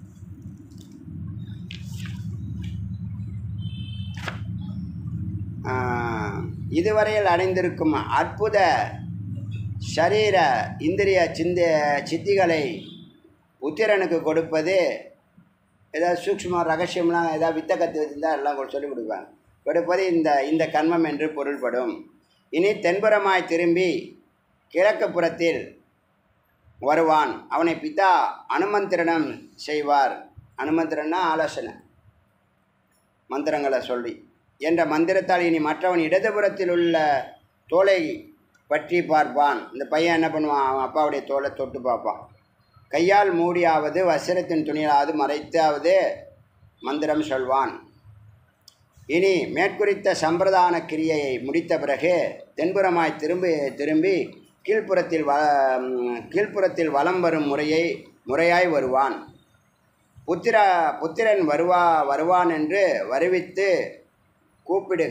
ஆஹ், இதுவரையில் அடைந்திருக்கும் அற்புத ஷரீர இந்திரிய சிந்த சித்திகளை புத்திரனுக்கு கொடுப்பது ஏதாவது சூக்ஷ்ம ரகசியம்லாம் ஏதாவது வித்த கற்று வச்சிருந்தா எல்லாம் கூட சொல்லிக் கொடுப்பாங்க கொடுப்பது இந்த இந்த கண்மம் என்று பொருள்படும் இனி தென்புறமாய் திரும்பி கிழக்கு புறத்தில் வருவான் அவனை பிதா அனுமந்திரணம் செய்வார் அனுமந்திரன்னா ஆலோசனை மந்திரங்களை சொல்லி என்ற மந்திரத்தால் இனி மற்றவன் இடதுபுறத்தில் உள்ள தோலை பற்றி பார்ப்பான் இந்த பையன் என்ன பண்ணுவான் அவன் அப்பாவுடைய தோலை தொட்டு பார்ப்பான் கையால் மூடியாவது வஸ்திரத்தின் துணியாவது மறைத்தாவது மந்திரம் சொல்வான் இனி மேற்குறித்த சம்பிரதான கிரியையை முடித்த பிறகு தென்புறமாய் திரும்பி திரும்பி கீழ்ப்புறத்தில் வ ம், கீழ்ப்புறத்தில் வலம் வரும் முறையை முறையாய் வருவான் புத்திர புத்திரன் வருவா வருவான் என்று வருவித்து கூப்பிடுக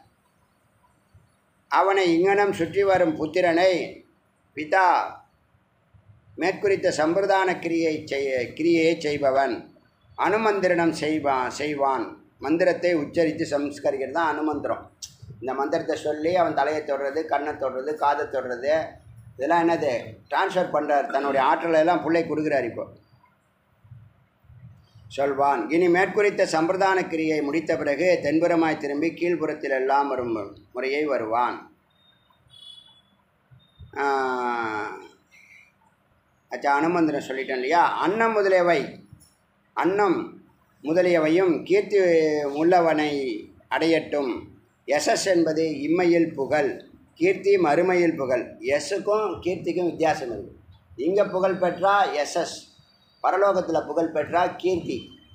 அவனை இங்கனம் சுற்றி வரும் புத்திரனை பிதா மேற்குறித்த சம்பிரதான கிரியை செய் கிரியையை செய்பவன் அனுமந்திரணம் செய்வான் செய்வான் மந்திரத்தை உச்சரித்து சம்ஸ்கரிக்கிறது தான் அனுமந்திரம் இந்த மந்திரத்தை சொல்லி அவன் தலையை தொடுறது கண்ணை தொடுறது காதை தொடுறது இதெல்லாம் என்னது ட்ரான்ஸ்ஃபர் பண்ணுறார் தன்னுடைய ஆற்றலை எல்லாம் பிள்ளை கொடுக்குறார் இப்போ சொல்வான் இனி மேற்குறித்த சம்பிரதான கிரியை முடித்த பிறகு தென்புறமாய் திரும்பி கீழ்ப்புறத்தில் எல்லாம் வரும் முறையை வருவான் ஆஹ், அச்சா அனுமந்திரம் சொல்லிட்டேன் இல்லையா அன்னம் முதலியவை அன்னம் முதலியவையும் கீர்த்தி உள்ளவனை அடையட்டும் எஸ்எஸ் என்பது இம்மையில் புகழ் கீர்த்தி மறுமையில் புகழ் எஸ்ஸுக்கும் கீர்த்திக்கும் வித்தியாசம் இருக்குது இங்கே புகழ் பெற்றா எஸ்எஸ் பரலோகத்தில் புகழ் பெற்றா கீர்த்தி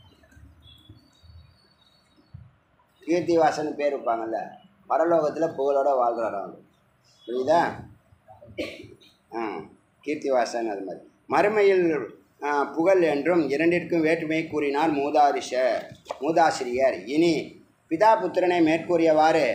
கீர்த்தி வாசன் பேர் வைப்பாங்கல்ல பரலோகத்தில் புகழோட வாழ்கிறார் அவங்க புரியுதா ஆ கீர்த்திவாசன் அது மாதிரி மறுமையில் ஆ, புகழ் என்றும் இரண்டிற்கும் வேற்றுமை கூறினார் மூதாரிஷ மூதாசிரியர் இனி பிதா புத்திரனை மேற்கூறியவாறு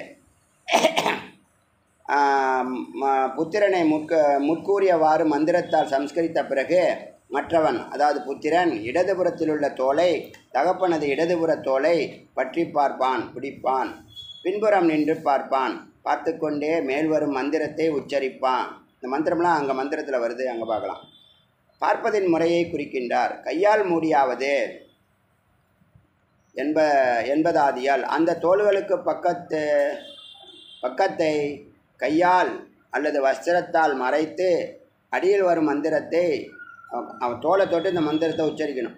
ஆ, ம- புத்திரனை முற்க முற்கூறியவாறு மந்திரத்தால் சம்ஸ்கரித்த பிறகு மற்றவன் அதாவது புத்திரன் இடதுபுறத்தில் உள்ள தோலை தகப்பனது இடதுபுற தோலை பற்றி பார்ப்பான் பிடிப்பான் பின்புறம் நின்று பார்ப்பான் பார்த்து கொண்டே மேல் வரும் மந்திரத்தை உச்சரிப்பான் இந்த மந்திரம்லாம் அங்கே மந்திரத்தில் வருது அங்கே பார்க்கலாம் பார்ப்பதின் முறையை குறிக்கின்றார் கையால் மூடியாவது என்ப என்பதாதியால் அந்த தோள்களுக்கு பக்கத்து பக்கத்தை கையால் அல்லது வஸ்திரத்தால் மறைத்து அடியில் வரும் மந்திரத்தை அவ- அவன் தோலை தொட்டு இந்த மந்திரத்தை உச்சரிக்கணும்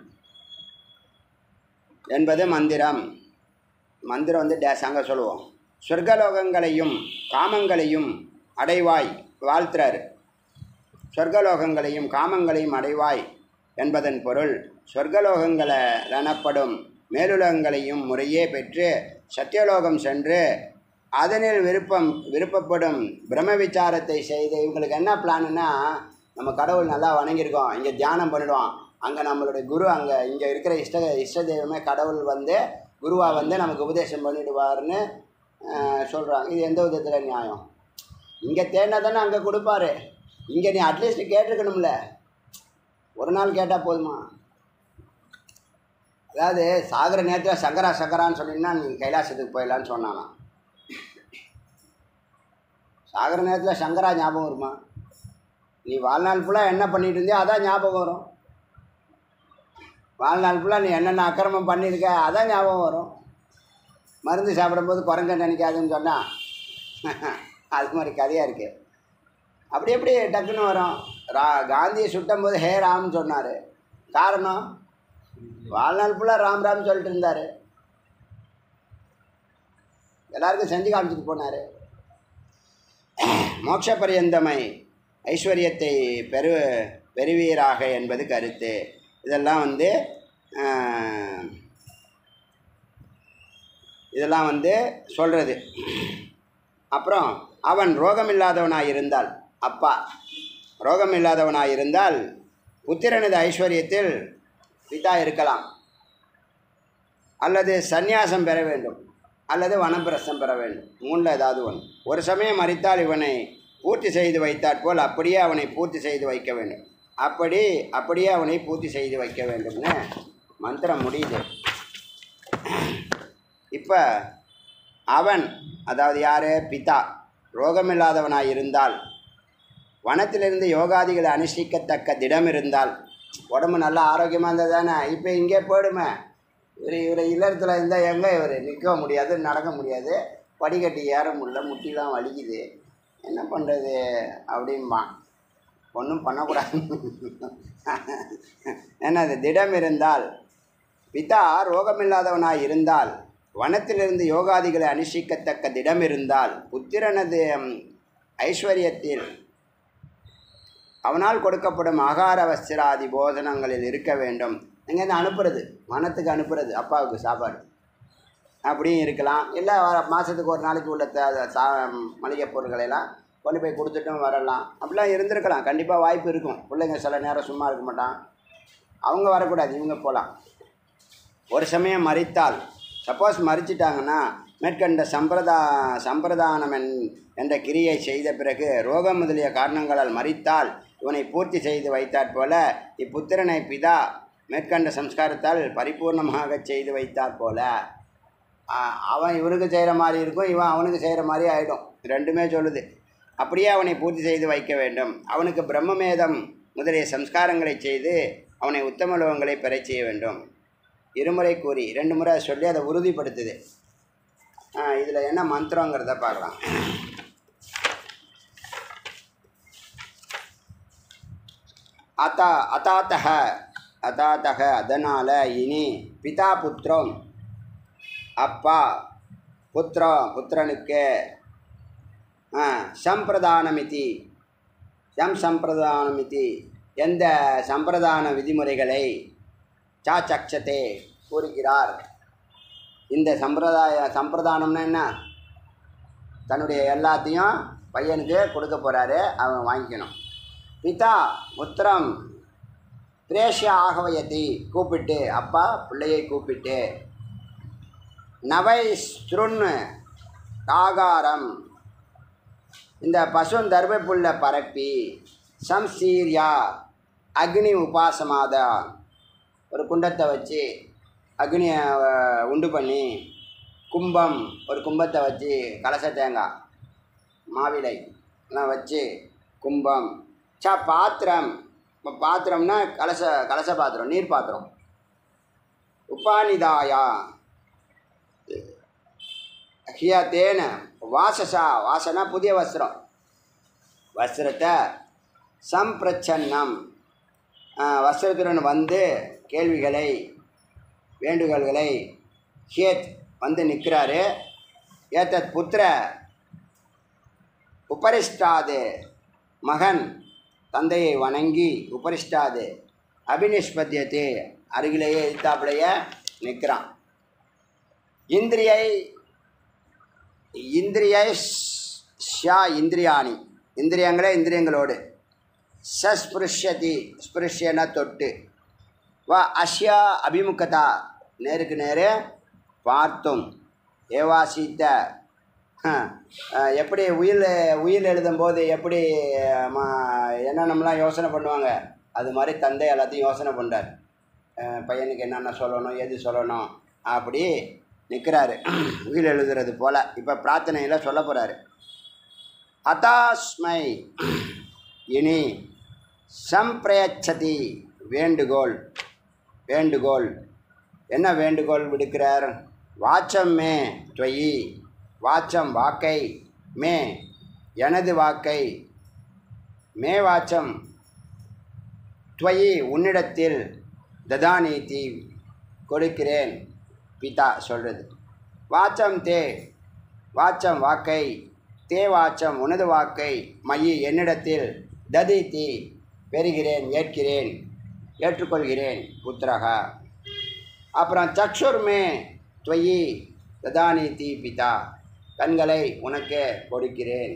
என்பது மந்திரம் மந்திரம் வந்து டேஸ் அங்கே சொல்லுவோம் சொர்க்கலோகங்களையும் காமங்களையும் அடைவாய் வாழ்த்துறாரு சொர்க்கலோகங்களையும் காமங்களையும் அடைவாய் என்பதன் பொருள் சொர்க்கலோகங்கள எனப்படும் மேலுலகங்களையும் முறையே பெற்று சத்தியலோகம் சென்று அதனில் விருப்பம் விருப்பப்படும் பிரம்ம விசாரத்தை செய்து இவங்களுக்கு என்ன பிளான்னா நம்ம கடவுள் நல்லா வணங்கியிருக்கோம் இங்கே தியானம் பண்ணிடுவோம் அங்கே நம்மளுடைய குரு அங்கே இங்கே இருக்கிற இஷ்ட இஷ்ட தெய்வமே கடவுள் வந்து குருவாக வந்து நமக்கு உபதேசம் பண்ணிடுவார்னு சொல்கிறாங்க இது எந்த விதத்தில் நியாயம் இங்கே தேடினா தானே அங்கே கொடுப்பாரு இங்கே நீ அட்லீஸ்ட் கேட்டிருக்கணும்ல ஒரு நாள் கேட்டால் போதுமா அதாவது சாகர நேரத்தில் சங்கரா சங்கரான்னு சொன்னீங்கன்னா நீ கைலாசத்துக்கு போயிடலான்னு சொன்னானா சாகர நேரத்தில் சங்கரா ஞாபகம் வருமா நீ வாழ்நாள் ஃபுல்லாக என்ன பண்ணிட்டு இருந்தியோ அதான் ஞாபகம் வரும் வாழ்நாள் ஃபுல்லாக நீ என்னென்ன அக்கிரமம் பண்ணியிருக்க அதான் ஞாபகம் வரும் மருந்து சாப்பிடும்போது குரங்க நினைக்காதுன்னு சொன்னால் அது மாதிரி கதையாக இருக்குது அப்படி எப்படி டக்குன்னு வரும் ரா காந்தியை சுட்டும் போது ஹே ராம்னு சொன்னார் காரணம் வாழ்நாள் ஃபுல்லாக ராம் ராம் சொல்லிட்டு இருந்தார் எல்லாருக்கும் செஞ்சு காமிச்சிட்டு போனார் மோட்ச பரியந்தமை ஐஸ்வர்யத்தை பெரு பெறுவீராக என்பது கருத்து இதெல்லாம் வந்து ஆஹ், இதெல்லாம் வந்து சொல்கிறது அப்புறம் அவன் ரோகமில்லாதவனாக இருந்தால் அப்பா ரோகமில்லாதவனாக இருந்தால் புத்திரனது ஐஸ்வர்யத்தில் பிதா இருக்கலாம் அல்லது சந்நியாசம் பெற வேண்டும் அல்லது வனப்பிரஸ்தம் பெற வேண்டும் மூணில் ஏதாவது ஒன்று ஒரு சமயம் மறித்தால் இவனை பூர்த்தி செய்து வைத்தாற் போல் அப்படியே அவனை பூர்த்தி செய்து வைக்க வேண்டும் அப்படி அப்படியே அவனை பூர்த்தி செய்து வைக்க வேண்டும்னு மந்திரம் முடியுது இப்போ அவன் அதாவது யார் பிதா ரோகமில்லாதவனாய் இருந்தால் வனத்திலிருந்து யோகாதிகளை அனுஷ்டிக்கத்தக்க திடம் இருந்தால் உடம்பு நல்லா ஆரோக்கியமாக இருந்தது தானே இப்போ இங்கே போயிடுமே இவர் இவர் இல்லறத்தில் இருந்தால் எங்கே இவர் நிற்க முடியாது நடக்க முடியாது படிக்கட்டு ஏற முடியல முட்டிலாம் வலிக்குது என்ன பண்ணுறது அப்படிம்பான் ஒன்றும் பண்ணக்கூடாது என்னது திடம் இருந்தால் பிதா ரோகமில்லாதவனாய் இருந்தால் வனத்திலிருந்து யோகாதிகளை அனுஷ்டிக்கத்தக்க திடம் இருந்தால் புத்திரனது ம், ஐஸ்வர்யத்தில் அவனால் கொடுக்கப்படும் ஆகார வஸ்திராதி போதனங்களில் இருக்க வேண்டும் எங்கேருந்து அனுப்புறது வனத்துக்கு அனுப்புறது அப்பாவுக்கு சாப்பாடு அப்படியும் இருக்கலாம் இல்லை மாதத்துக்கு ஒரு நாளைக்கு உள்ள த- சா மளிகை பொருட்களை எல்லாம் கொண்டு போய் கொடுத்துட்டும் வரலாம் அப்படிலாம் இருந்திருக்கலாம் கண்டிப்பாக வாய்ப்பு இருக்கும் பிள்ளைங்க சில நேரம் சும்மா இருக்க மாட்டான் அவங்க வரக்கூடாது இவங்க போகலாம் ஒரு சமயம் மறித்தால் சப்போஸ் மறிச்சிட்டாங்கன்னா மேற்கண்ட சம்பிரதா சம்பிரதானம் என் என்ற கிரியை செய்த பிறகு ரோகம் முதலிய காரணங்களால் மறித்தால் இவனை பூர்த்தி செய்து வைத்தாற் போல இப்புத்திரனை பிதா மேற்கண்ட சம்ஸ்காரத்தால் பரிபூர்ணமாக செய்து வைத்தாற் போல ஆ, அவன் இவனுக்கு செய்கிற மாதிரி இருக்கும் இவன் அவனுக்கு செய்கிற மாதிரி ஆகிடும் ரெண்டுமே சொல்லுது அப்படியே அவனை பூர்த்தி செய்து வைக்க வேண்டும் அவனுக்கு பிரம்மமேதம் முதலிய சம்ஸ்காரங்களை செய்து அவனை உத்தம லோகங்களை பெறச் செய்ய வேண்டும் இருமுறை கூறி ரெண்டு முறை சொல்லி அதை உறுதிப்படுத்துது இதில் என்ன மந்திரங்கிறத பார்க்கலாம் அத்தா அதாத்தக அதாத்தக அதனால் இனி பிதா புத்திரம் அப்பா புத்திரம் புத்திரனுக்கு ஆ, சம்பிரதானமிதி எம் சம்பிரதானமிதி எந்த சம்பிரதான விதிமுறைகளை சாச்சக்ஷதே கூறுகிறார் இந்த சம்பிரதாய சம்பிரதானம்னா என்ன தன்னுடைய எல்லாத்தையும் பையனுக்கு கொடுக்க போகிறாரு அவன் வாங்கிக்கணும் பிதா புத்திரம் பிரேஷ ஆகவயத்தை கூப்பிட்டு அப்பா பிள்ளையை கூப்பிட்டு நவை ஸ்ருன்னு ஆகாரம் இந்த பசுன் தர்மப்புல்ல பரப்பி சம்சீரியா அக்னி உபாசமாத ஒரு குண்டத்தை வச்சு அக்னியை அஹ், உண்டு பண்ணி கும்பம் ஒரு கும்பத்தை வச்சு கலச தேங்காய் மாவிலை எல்லாம் வச்சு கும்பம் ச பாத்திரம் இப்போ பாத்திரம்னா கலச கலச பாத்திரம் நீர் பாத்திரம் உபானிதாயா ஹியா தேன வாசசா வாசனா புதிய வஸ்திரம் வஸ்திரத்தை சம்பிரச்சன்னம் ஆஹ், வஸ்திரத்துடன் வந்து கேள்விகளை வேண்டுகோள்களை ஹேத் வந்து நிற்கிறாரு ஏத்தத் புத்திர உபரிஷ்டாது மகன் தந்தையை வணங்கி உபரிஷ்டாது அபினிஷ்பத்தியத்தை அருகிலேயே எதிர்த்தாப்புலையே நிற்கிறான் இந்திரியை இந்திரியை ஷா இந்திரியாணி இந்திரியங்களே இந்திரியங்களோடு சஸ்பிருஷ்யதி ஸ்பிருஷ்யன தொட்டு வ அஷ்யா அபிமுகதா நேருக்கு நேரே பார்த்தும் ஏவாசித்த ஹம், அஹ், எப்படி உயில் உயில் எழுதும்போது எப்படி ம என்னென்னலாம் யோசனை பண்ணுவாங்க அது மாதிரி தந்தை எல்லாத்தையும் யோசனை பண்ணுறார் பையனுக்கு என்னென்ன சொல்லணும் எது சொல்லணும் அப்படி நிற்கிறாரு உயில் எழுதுறது போல் இப்போ பிரார்த்தனையில் சொல்ல போகிறாரு அதாஸ்மை இனி சம்பிரயச்சதி வேண்டுகோள் வேண்டுகோள் என்ன வேண்டுகோள் விடுக்கிறார் வாச்சம் மே துவயி வாச்சம் வாக்கை மே எனது வாக்கை மே வாச்சம் துவயி உன்னிடத்தில் ததானீதி கொடுக்கிறேன் பிதா சொல்கிறது வாச்சம் தே வாச்சம் வாக்கை தே வாச்சம் உனது வாக்கை மயி என்னிடத்தில் ததித்தி பெறுகிறேன் ஏற்கிறேன் ஏற்றுக்கொள்கிறேன் புத்திரகா அப்புறம் சக்ஷுர்மே துவயி ததானீதி பிதா கண்களை உனக்கு கொடுக்கிறேன்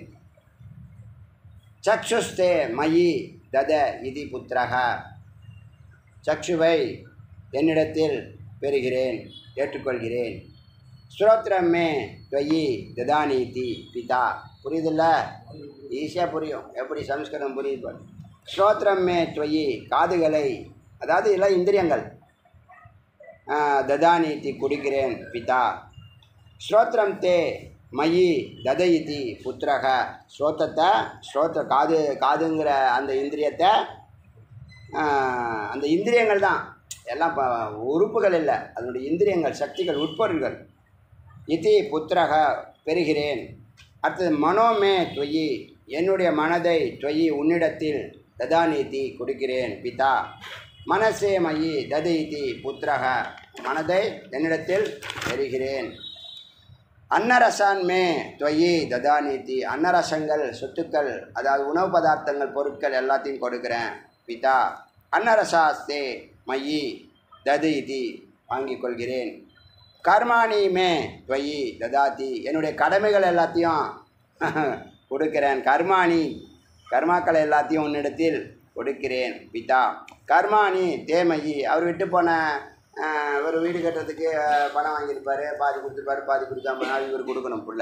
சக்ஷுஸ்தே மயி தத இதி புத்திரகா சக்ஷுவை என்னிடத்தில் பெறுகிறேன் ஏற்றுக்கொள்கிறேன் ஸ்ரோத்ரம் மே துவயி ததானீதி பிதா புரியுதில்ல ஈஸியாக புரியும் எப்படி சம்ஸ்கிருதம் புரியுது பாரு. ஸ்ரோத்ரம் மே துவயி காதுகளை அதாவது எல்லாம் இந்திரியங்கள் ஆ, ததானீதி குடிக்கிறேன் பிதா ஸ்ரோத்ரம் தே மயி ததயிதி புத்திரக ஸ்ரோத்தத்தை ஸ்ரோத்த காது காதுங்கிற அந்த இந்திரியத்தை ஆ, அந்த இந்திரியங்கள் தான் எல்லாம் ப உறுப்புகள் இல்லை அதனுடைய இந்திரியங்கள் சக்திகள் உட்பொருள்கள் இதி புத்திரக பெறுகிறேன் அடுத்தது மனோமே தொயி என்னுடைய மனதை தொயி உன்னிடத்தில் ததானீதி கொடுக்கிறேன் பிதா மனசே மயி ததயிதி புத்திரக மனதை என்னிடத்தில் பெறுகிறேன் அன்னரசான் மே தொயி ததானீதி அன்னரசங்கள் சொத்துக்கள் அதாவது உணவு பதார்த்தங்கள் பொருட்கள் எல்லாத்தையும் கொடுக்குறேன் பிதா அன்னரசாஸ்தே மயி தது இதி வாங்கிக் கொள்கிறேன் கர்மாணி மே துவயி ததாதி என்னுடைய கடமைகள் எல்லாத்தையும் கொடுக்கிறேன் கர்மாணி கர்மாக்கள் எல்லாத்தையும் உன்னிடத்தில் கொடுக்கிறேன் பிதா கர்மாணி தேமயி அவர் விட்டு போன ஆஹ், ஒரு வீடு கட்டுறதுக்கு ஆஹ், பணம் வாங்கியிருப்பாரு பாதி கொடுத்துருப்பாரு பாதி கொடுக்காம போனாரு, இவர் கொடுக்கணும் புள்ள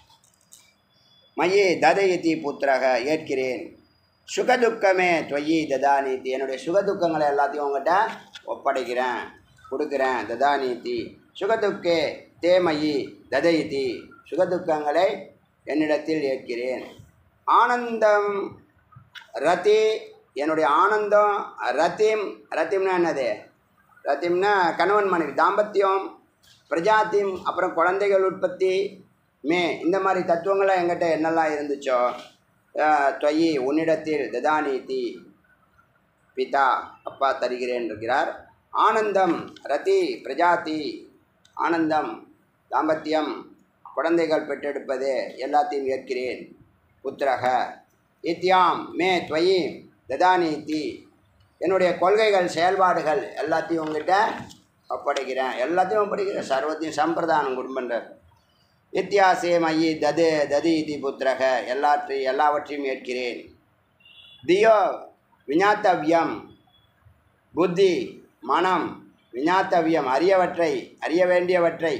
மயி ததயதி புத்திரக ஏற்கிறேன் சுகதுக்கமே தொயி ததானீதி என்னுடைய சுகதுக்கங்களை எல்லாத்தையும் உங்கள்கிட்ட ஒப்படைக்கிறேன் கொடுக்குறேன் ததானீதி சுகதுக்கே தேமயி ததயிதி சுகதுக்கங்களை என்னிடத்தில் ஏற்கிறேன் ஆனந்தம் ரதி என்னுடைய ஆனந்தம் ரத்திம் ரத்திம்னா என்னது ரத்திம்னா கணவன் மனைவி தாம்பத்தியம் பிரஜாத்தியம் அப்புறம் குழந்தைகள் உற்பத்தி மே இந்த மாதிரி தத்துவங்கள்லாம் எங்கிட்ட என்னெல்லாம் இருந்துச்சோ அஹ், தொயி உன்னிடத்தில் ததானீதி பிதா அப்பா தருகிறேன் இருக்கிறார் ஆனந்தம் ரதி பிரஜாதி ஆனந்தம் தாம்பத்தியம் குழந்தைகள் பெற்றெடுப்பது எல்லாத்தையும் ஏற்கிறேன் புத்திரக இத்தியாம் மே துவயி ததானீதி என்னுடைய கொள்கைகள் செயல்பாடுகள் எல்லாத்தையும் உங்ககிட்ட ஒப்படைக்கிறேன் எல்லாத்தையும் ஒப்படைக்கிறேன் சர்வத்தையும் சம்பிரதானம் குடும்பன்றார் இத்தியாசே மயி தது ததி இதி புத்திரக எல்லாற்றையும் எல்லாவற்றையும் ஏற்கிறேன் தியோ விஞாத்தவ்யம் புத்தி மனம் விஞாத்தவ்யம் அறியவற்றை அறிய வேண்டியவற்றை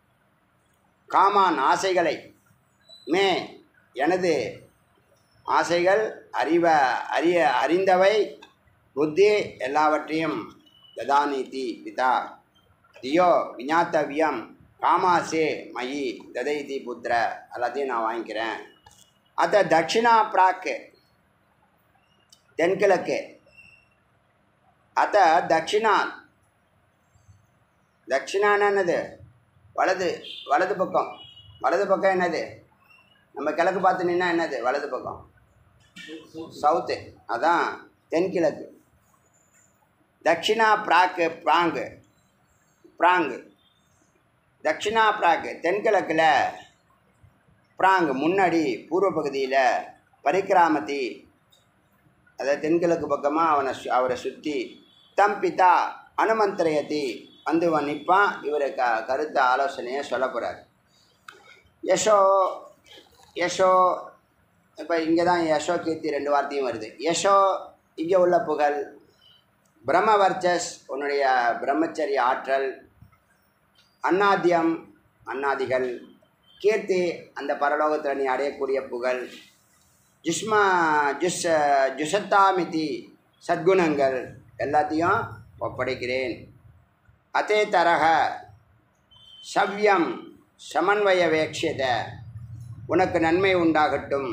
காமான் ஆசைகளை மே எனது ஆசைகள் அறிவ அறிய அறிந்தவை புத்தி எல்லாவற்றையும் ததானீதி பிதா தியோ விஞாத்தவ்யம் காமாசே மயி ததைதி புத்திர எல்லாத்தையும் நான் வாங்கிக்கிறேன் அத்த தட்சிணா பிராக்கு தென்கிழக்கு அத்த தட்சிணா தட்சிணான்னு என்னது வலது வலது பக்கம் வலது பக்கம் என்னது நம்ம கிழக்கு பார்த்து நின்னா என்னது வலது பக்கம் சவுத்து அதான் தென்கிழக்கு தட்சிணா பிராக்கு பிராங்கு பிராங்கு தட்சிணா பிராக்கு தென்கிழக்கில் பிராங்கு முன்னாடி பூர்வ பகுதியில் பரிக்கிராமதி அதாவது தென்கிழக்கு பக்கமாக அவனை சு- அவரை சுற்றி தம் பிதா அனுமந்திரயதி வந்து இவன் நிற்பான் இவர் க கருத்த ஆலோசனையை சொல்ல போகிறார் யசோ யசோ இப்போ இங்கே தான் யசோ கீர்த்தி ரெண்டு வார்த்தையும் வருது யசோ இங்கே உள்ள புகழ் பிரம்மவர்ச்சஸ் உன்னுடைய பிரம்மச்சரிய ஆற்றல் அன்னாத்தியம் அன்னாதிகள் கீர்த்தி அந்த பரலோகத்தில் நீ அடையக்கூடிய புகழ் ஜுஷ்மா ஜுஸ் ஜுஷத்தாமிதி சத்குணங்கள் எல்லாத்தையும் ஒப்படைக்கிறேன் அதே தரக சவ்யம் சமன்வய வேட்சியத உனக்கு நன்மை உண்டாகட்டும்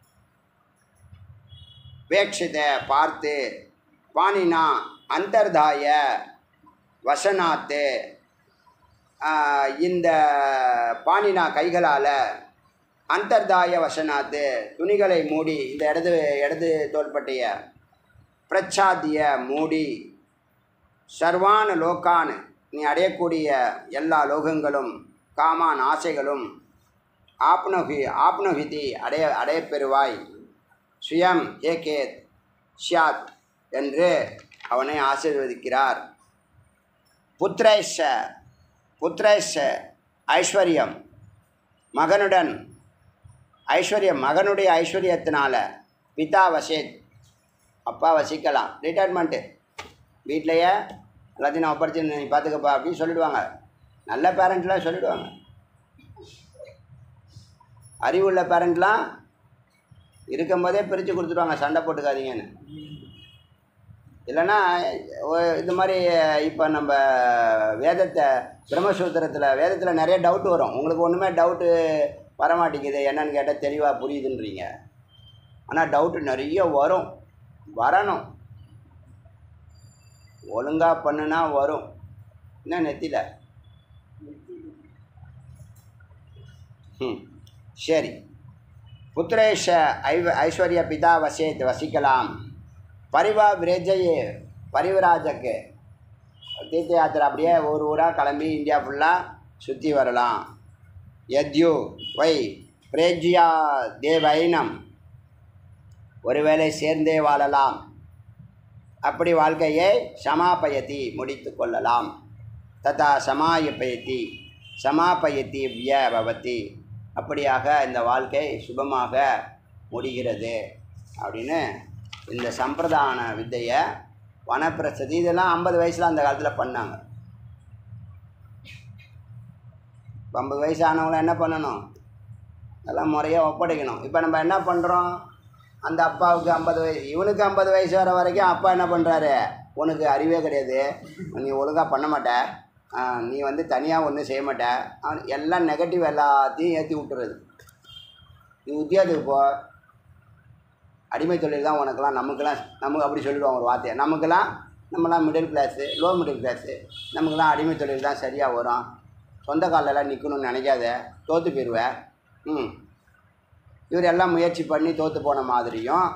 வேட்சித பார்த்து பாணினா அந்தர்தாய வசனாத்து ஆஹ், இந்த பாணினா கைகளால் அந்தர்தாய வசனாத்து துணிகளை மூடி இந்த இடது இடது தோள்பட்டைய பிரச்சாத்திய மூடி சர்வான லோகான் நீ அடையக்கூடிய எல்லா லோகங்களும் காமான் ஆசைகளும் ஆப்னோகி ஆப்னோகிதி அடைய அடையப்பெறுவாய் சுயம் ஏகேத் ஷியாத் என்று அவனை ஆசீர்வதிக்கிறார் புத்திரேஷ புத்திரேஷ ஐஸ்வர்யம் மகனுடன் ஐஸ்வர்யம் மகனுடைய ஐஸ்வர்யத்தினால பிதா வசேத் அப்பா வசிக்கலாம் ரிட்டையர்மெண்ட்டு வீட்டிலையே எல்லாத்தையும் நான் ஒப்படைச்சு நீ பார்த்துக்கப்பா அப்படின்னு சொல்லிடுவாங்க நல்ல பேரண்ட்லாம் சொல்லிடுவாங்க அறிவுள்ள பேரண்ட்லாம் இருக்கும்போதே பிரித்து கொடுத்துருவாங்க சண்டை போட்டுக்காதீங்கன்னு இல்லைன்னா ஒ- இது மாதிரி இப்போ நம்ம வேதத்தை பிரம்மசூத்திரத்தில் வேதத்தில் நிறைய டவுட் வரும் உங்களுக்கு ஒன்றுமே டவுட்டு வரமாட்டேங்குது என்னன்னு கேட்டால் தெளிவாக புரியுதுன்றீங்க ஆனால் டவுட்டு நிறைய வரும் வரணும் ஒழுங்காக பண்ணுனா வரும் என்ன நெத்தியில் ம் சரி புத்திரேஷ ஐவ ஐஸ்வர்ய பிதா வசேத் வசிக்கலாம் பரிவா விரேஜயே பரிவராஜக்கு தீர்த்த யாத்திரை அப்படியே ஒரு ஊராக கிளம்பி இந்தியா ஃபுல்லாக சுற்றி வரலாம் யத்யு வை பிரேஜ்யா தேவைனம் ஒருவேளை சேர்ந்தே வாழலாம் அப்படி வாழ்க்கையை சமாபயத்தி முடித்து கொள்ளலாம் ததா சமாயபயத்தி சமாபயத்தி விய பவதி அப்படியாக இந்த வாழ்க்கை சுபமாக முடிகிறது அப்படின்னு இந்த சம்பிரதான வித்தையை வனப்பிரசதி இதெல்லாம் ஐம்பது வயசில் அந்த காலத்தில் பண்ணாங்க இப்போ ஐம்பது வயசு ஆனவங்களாம் என்ன பண்ணணும் அதெல்லாம் முறையாக ஒப்படைக்கணும் இப்போ நம்ம என்ன பண்ணுறோம் அந்த அப்பாவுக்கு ஐம்பது வயசு இவனுக்கு ஐம்பது வயசு வர வரைக்கும் அப்பா என்ன பண்ணுறாரு உனக்கு அறிவே கிடையாது நீ ஒழுங்காக பண்ண மாட்ட ஆ, நீ வந்து தனியாக ஒன்றும் செய்ய மாட்ட அவன் எல்லாம் நெகட்டிவ் எல்லாத்தையும் ஏற்றி விட்டுறது நீ உத்தியோகத்துக்கு போ அடிமை தொழில் தான் உனக்கெல்லாம் நமக்கெல்லாம் நமக்கு அப்படி சொல்லிடுவாங்க ஒரு வார்த்தையை நமக்கெல்லாம் நம்மலாம் middle class low middle class நமக்கெல்லாம் அடிமை தொழில் தான் சரியாக வரும் சொந்த காலெல்லாம் நிற்கணும்னு நினைக்காத தோற்று போயிடுவேன் ம் இவர் எல்லாம் முயற்சி பண்ணி தோற்று போன மாதிரியும்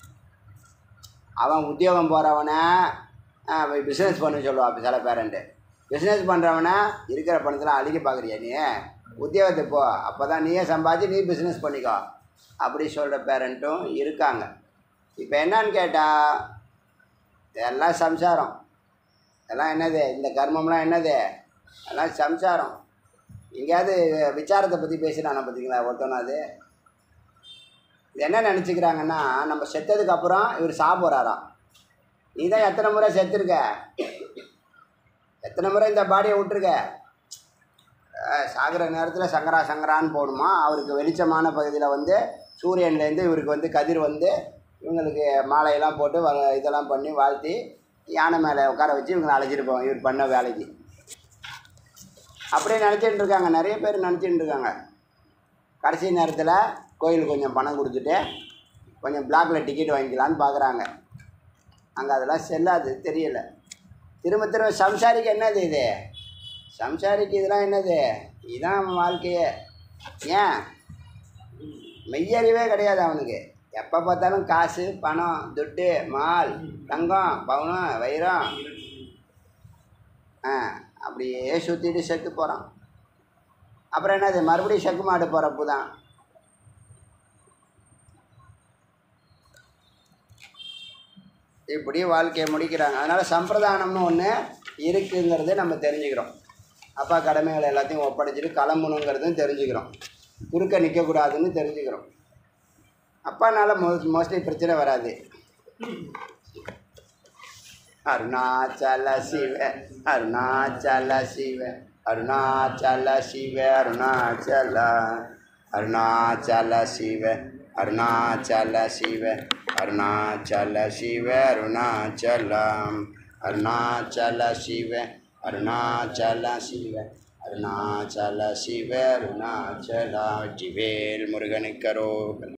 அவன் உத்தியோகம் போகிறவனை பிஸ்னஸ் பண்ண சொல்லுவான் சில பேரண்ட்டு பிஸ்னஸ் பண்ணுறவனை இருக்கிற பணத்தில் அழிக்க பார்க்குறியா நீ உத்தியோகத்துக்கு போ அப்போ தான் நீயே சம்பாதிச்சு நீ பிஸ்னஸ் பண்ணிக்கோ அப்படி சொல்கிற பேரண்ட்டும் இருக்காங்க இப்போ என்னன்னு கேட்டால் எல்லாம் சம்சாரம் எல்லாம் என்னது இந்த கர்மம்லாம் என்னது எல்லாம் சம்சாரம் எங்கேயாவது விசாரத்தை பற்றி பேசுகிறான பார்த்தீங்களா ஒருத்தனாவது இது என்ன நினச்சிக்கிறாங்கன்னா நம்ம செத்ததுக்கு அப்புறம் இவர் சாக போகிறாராம் நீ தான் எத்தனை முறை செத்துருக்க எத்தனை முறை இந்த பாடியை விட்டுருக்க அஹ் சாகிற நேரத்தில் சங்கரா சங்கரான்னு போகணுமா அவருக்கு வெளிச்சமான பகுதியில் வந்து சூரியன்லேருந்து இவருக்கு வந்து கதிர் வந்து இவங்களுக்கு மாலையெல்லாம் போட்டு வ இதெல்லாம் பண்ணி வாழ்த்தி யானை மேலே உட்கார வச்சு இவங்களை அழைச்சிட்டு போவோம் இவர் பண்ண வேலைக்கு அப்படியே நினச்சிட்டு இருக்காங்க நிறைய பேர் நினச்சிட்டு இருக்காங்க கடைசி நேரத்தில் கோயிலுக்கு கொஞ்சம் பணம் கொடுத்துட்டு கொஞ்சம் பிளாக்ல டிக்கெட் வாங்கிக்கலான்னு பார்க்குறாங்க அங்கே அதெல்லாம் செல்லாது தெரியல திரும்ப திரும்ப சம்சாரிக்கு என்னது இது சம்சாரிக்கு இதெல்லாம் என்னது இதுதான் வாழ்க்கையே ஏன் மெய்யறிவே கிடையாது அவனுக்கு எப்போ பார்த்தாலும் காசு பணம் துட்டு மால் தங்கம் பவுனம் வைரம் ஆ அப்படியே சுற்றிட்டு செத்து போகிறான் அப்புறம் என்னது மறுபடியும் செக்கு மாடு போகிறப்பு தான் இப்படி வாழ்க்கையை முடிக்கிறாங்க அதனால் சம்பிரதானம்னு ஒன்று இருக்குங்கிறது நம்ம தெரிஞ்சுக்கிறோம் அப்பா கடமைகள் எல்லாத்தையும் ஒப்படைச்சிட்டு கிளம்பணுங்கிறதும் தெரிஞ்சுக்கிறோம் குறுக்க நிற்கக்கூடாதுன்னு தெரிஞ்சுக்கிறோம் அப்பானால மோ மோஸ்ட்லி பிரச்சனை வராது அருணாச்சல சிவ அருணாச்சல சிவ அருணாச்சல சிவ அருணாச்சல அருணாச்சல சிவ அருணாச்சல சிவ அருணாச்சல சிவ அருணாச்சலம் அருணாச்சல சிவ அருணாச்சல சிவ அருணாச்சல சிவ அருணாச்சலா ஜிவேல் முருகனுக்கரோ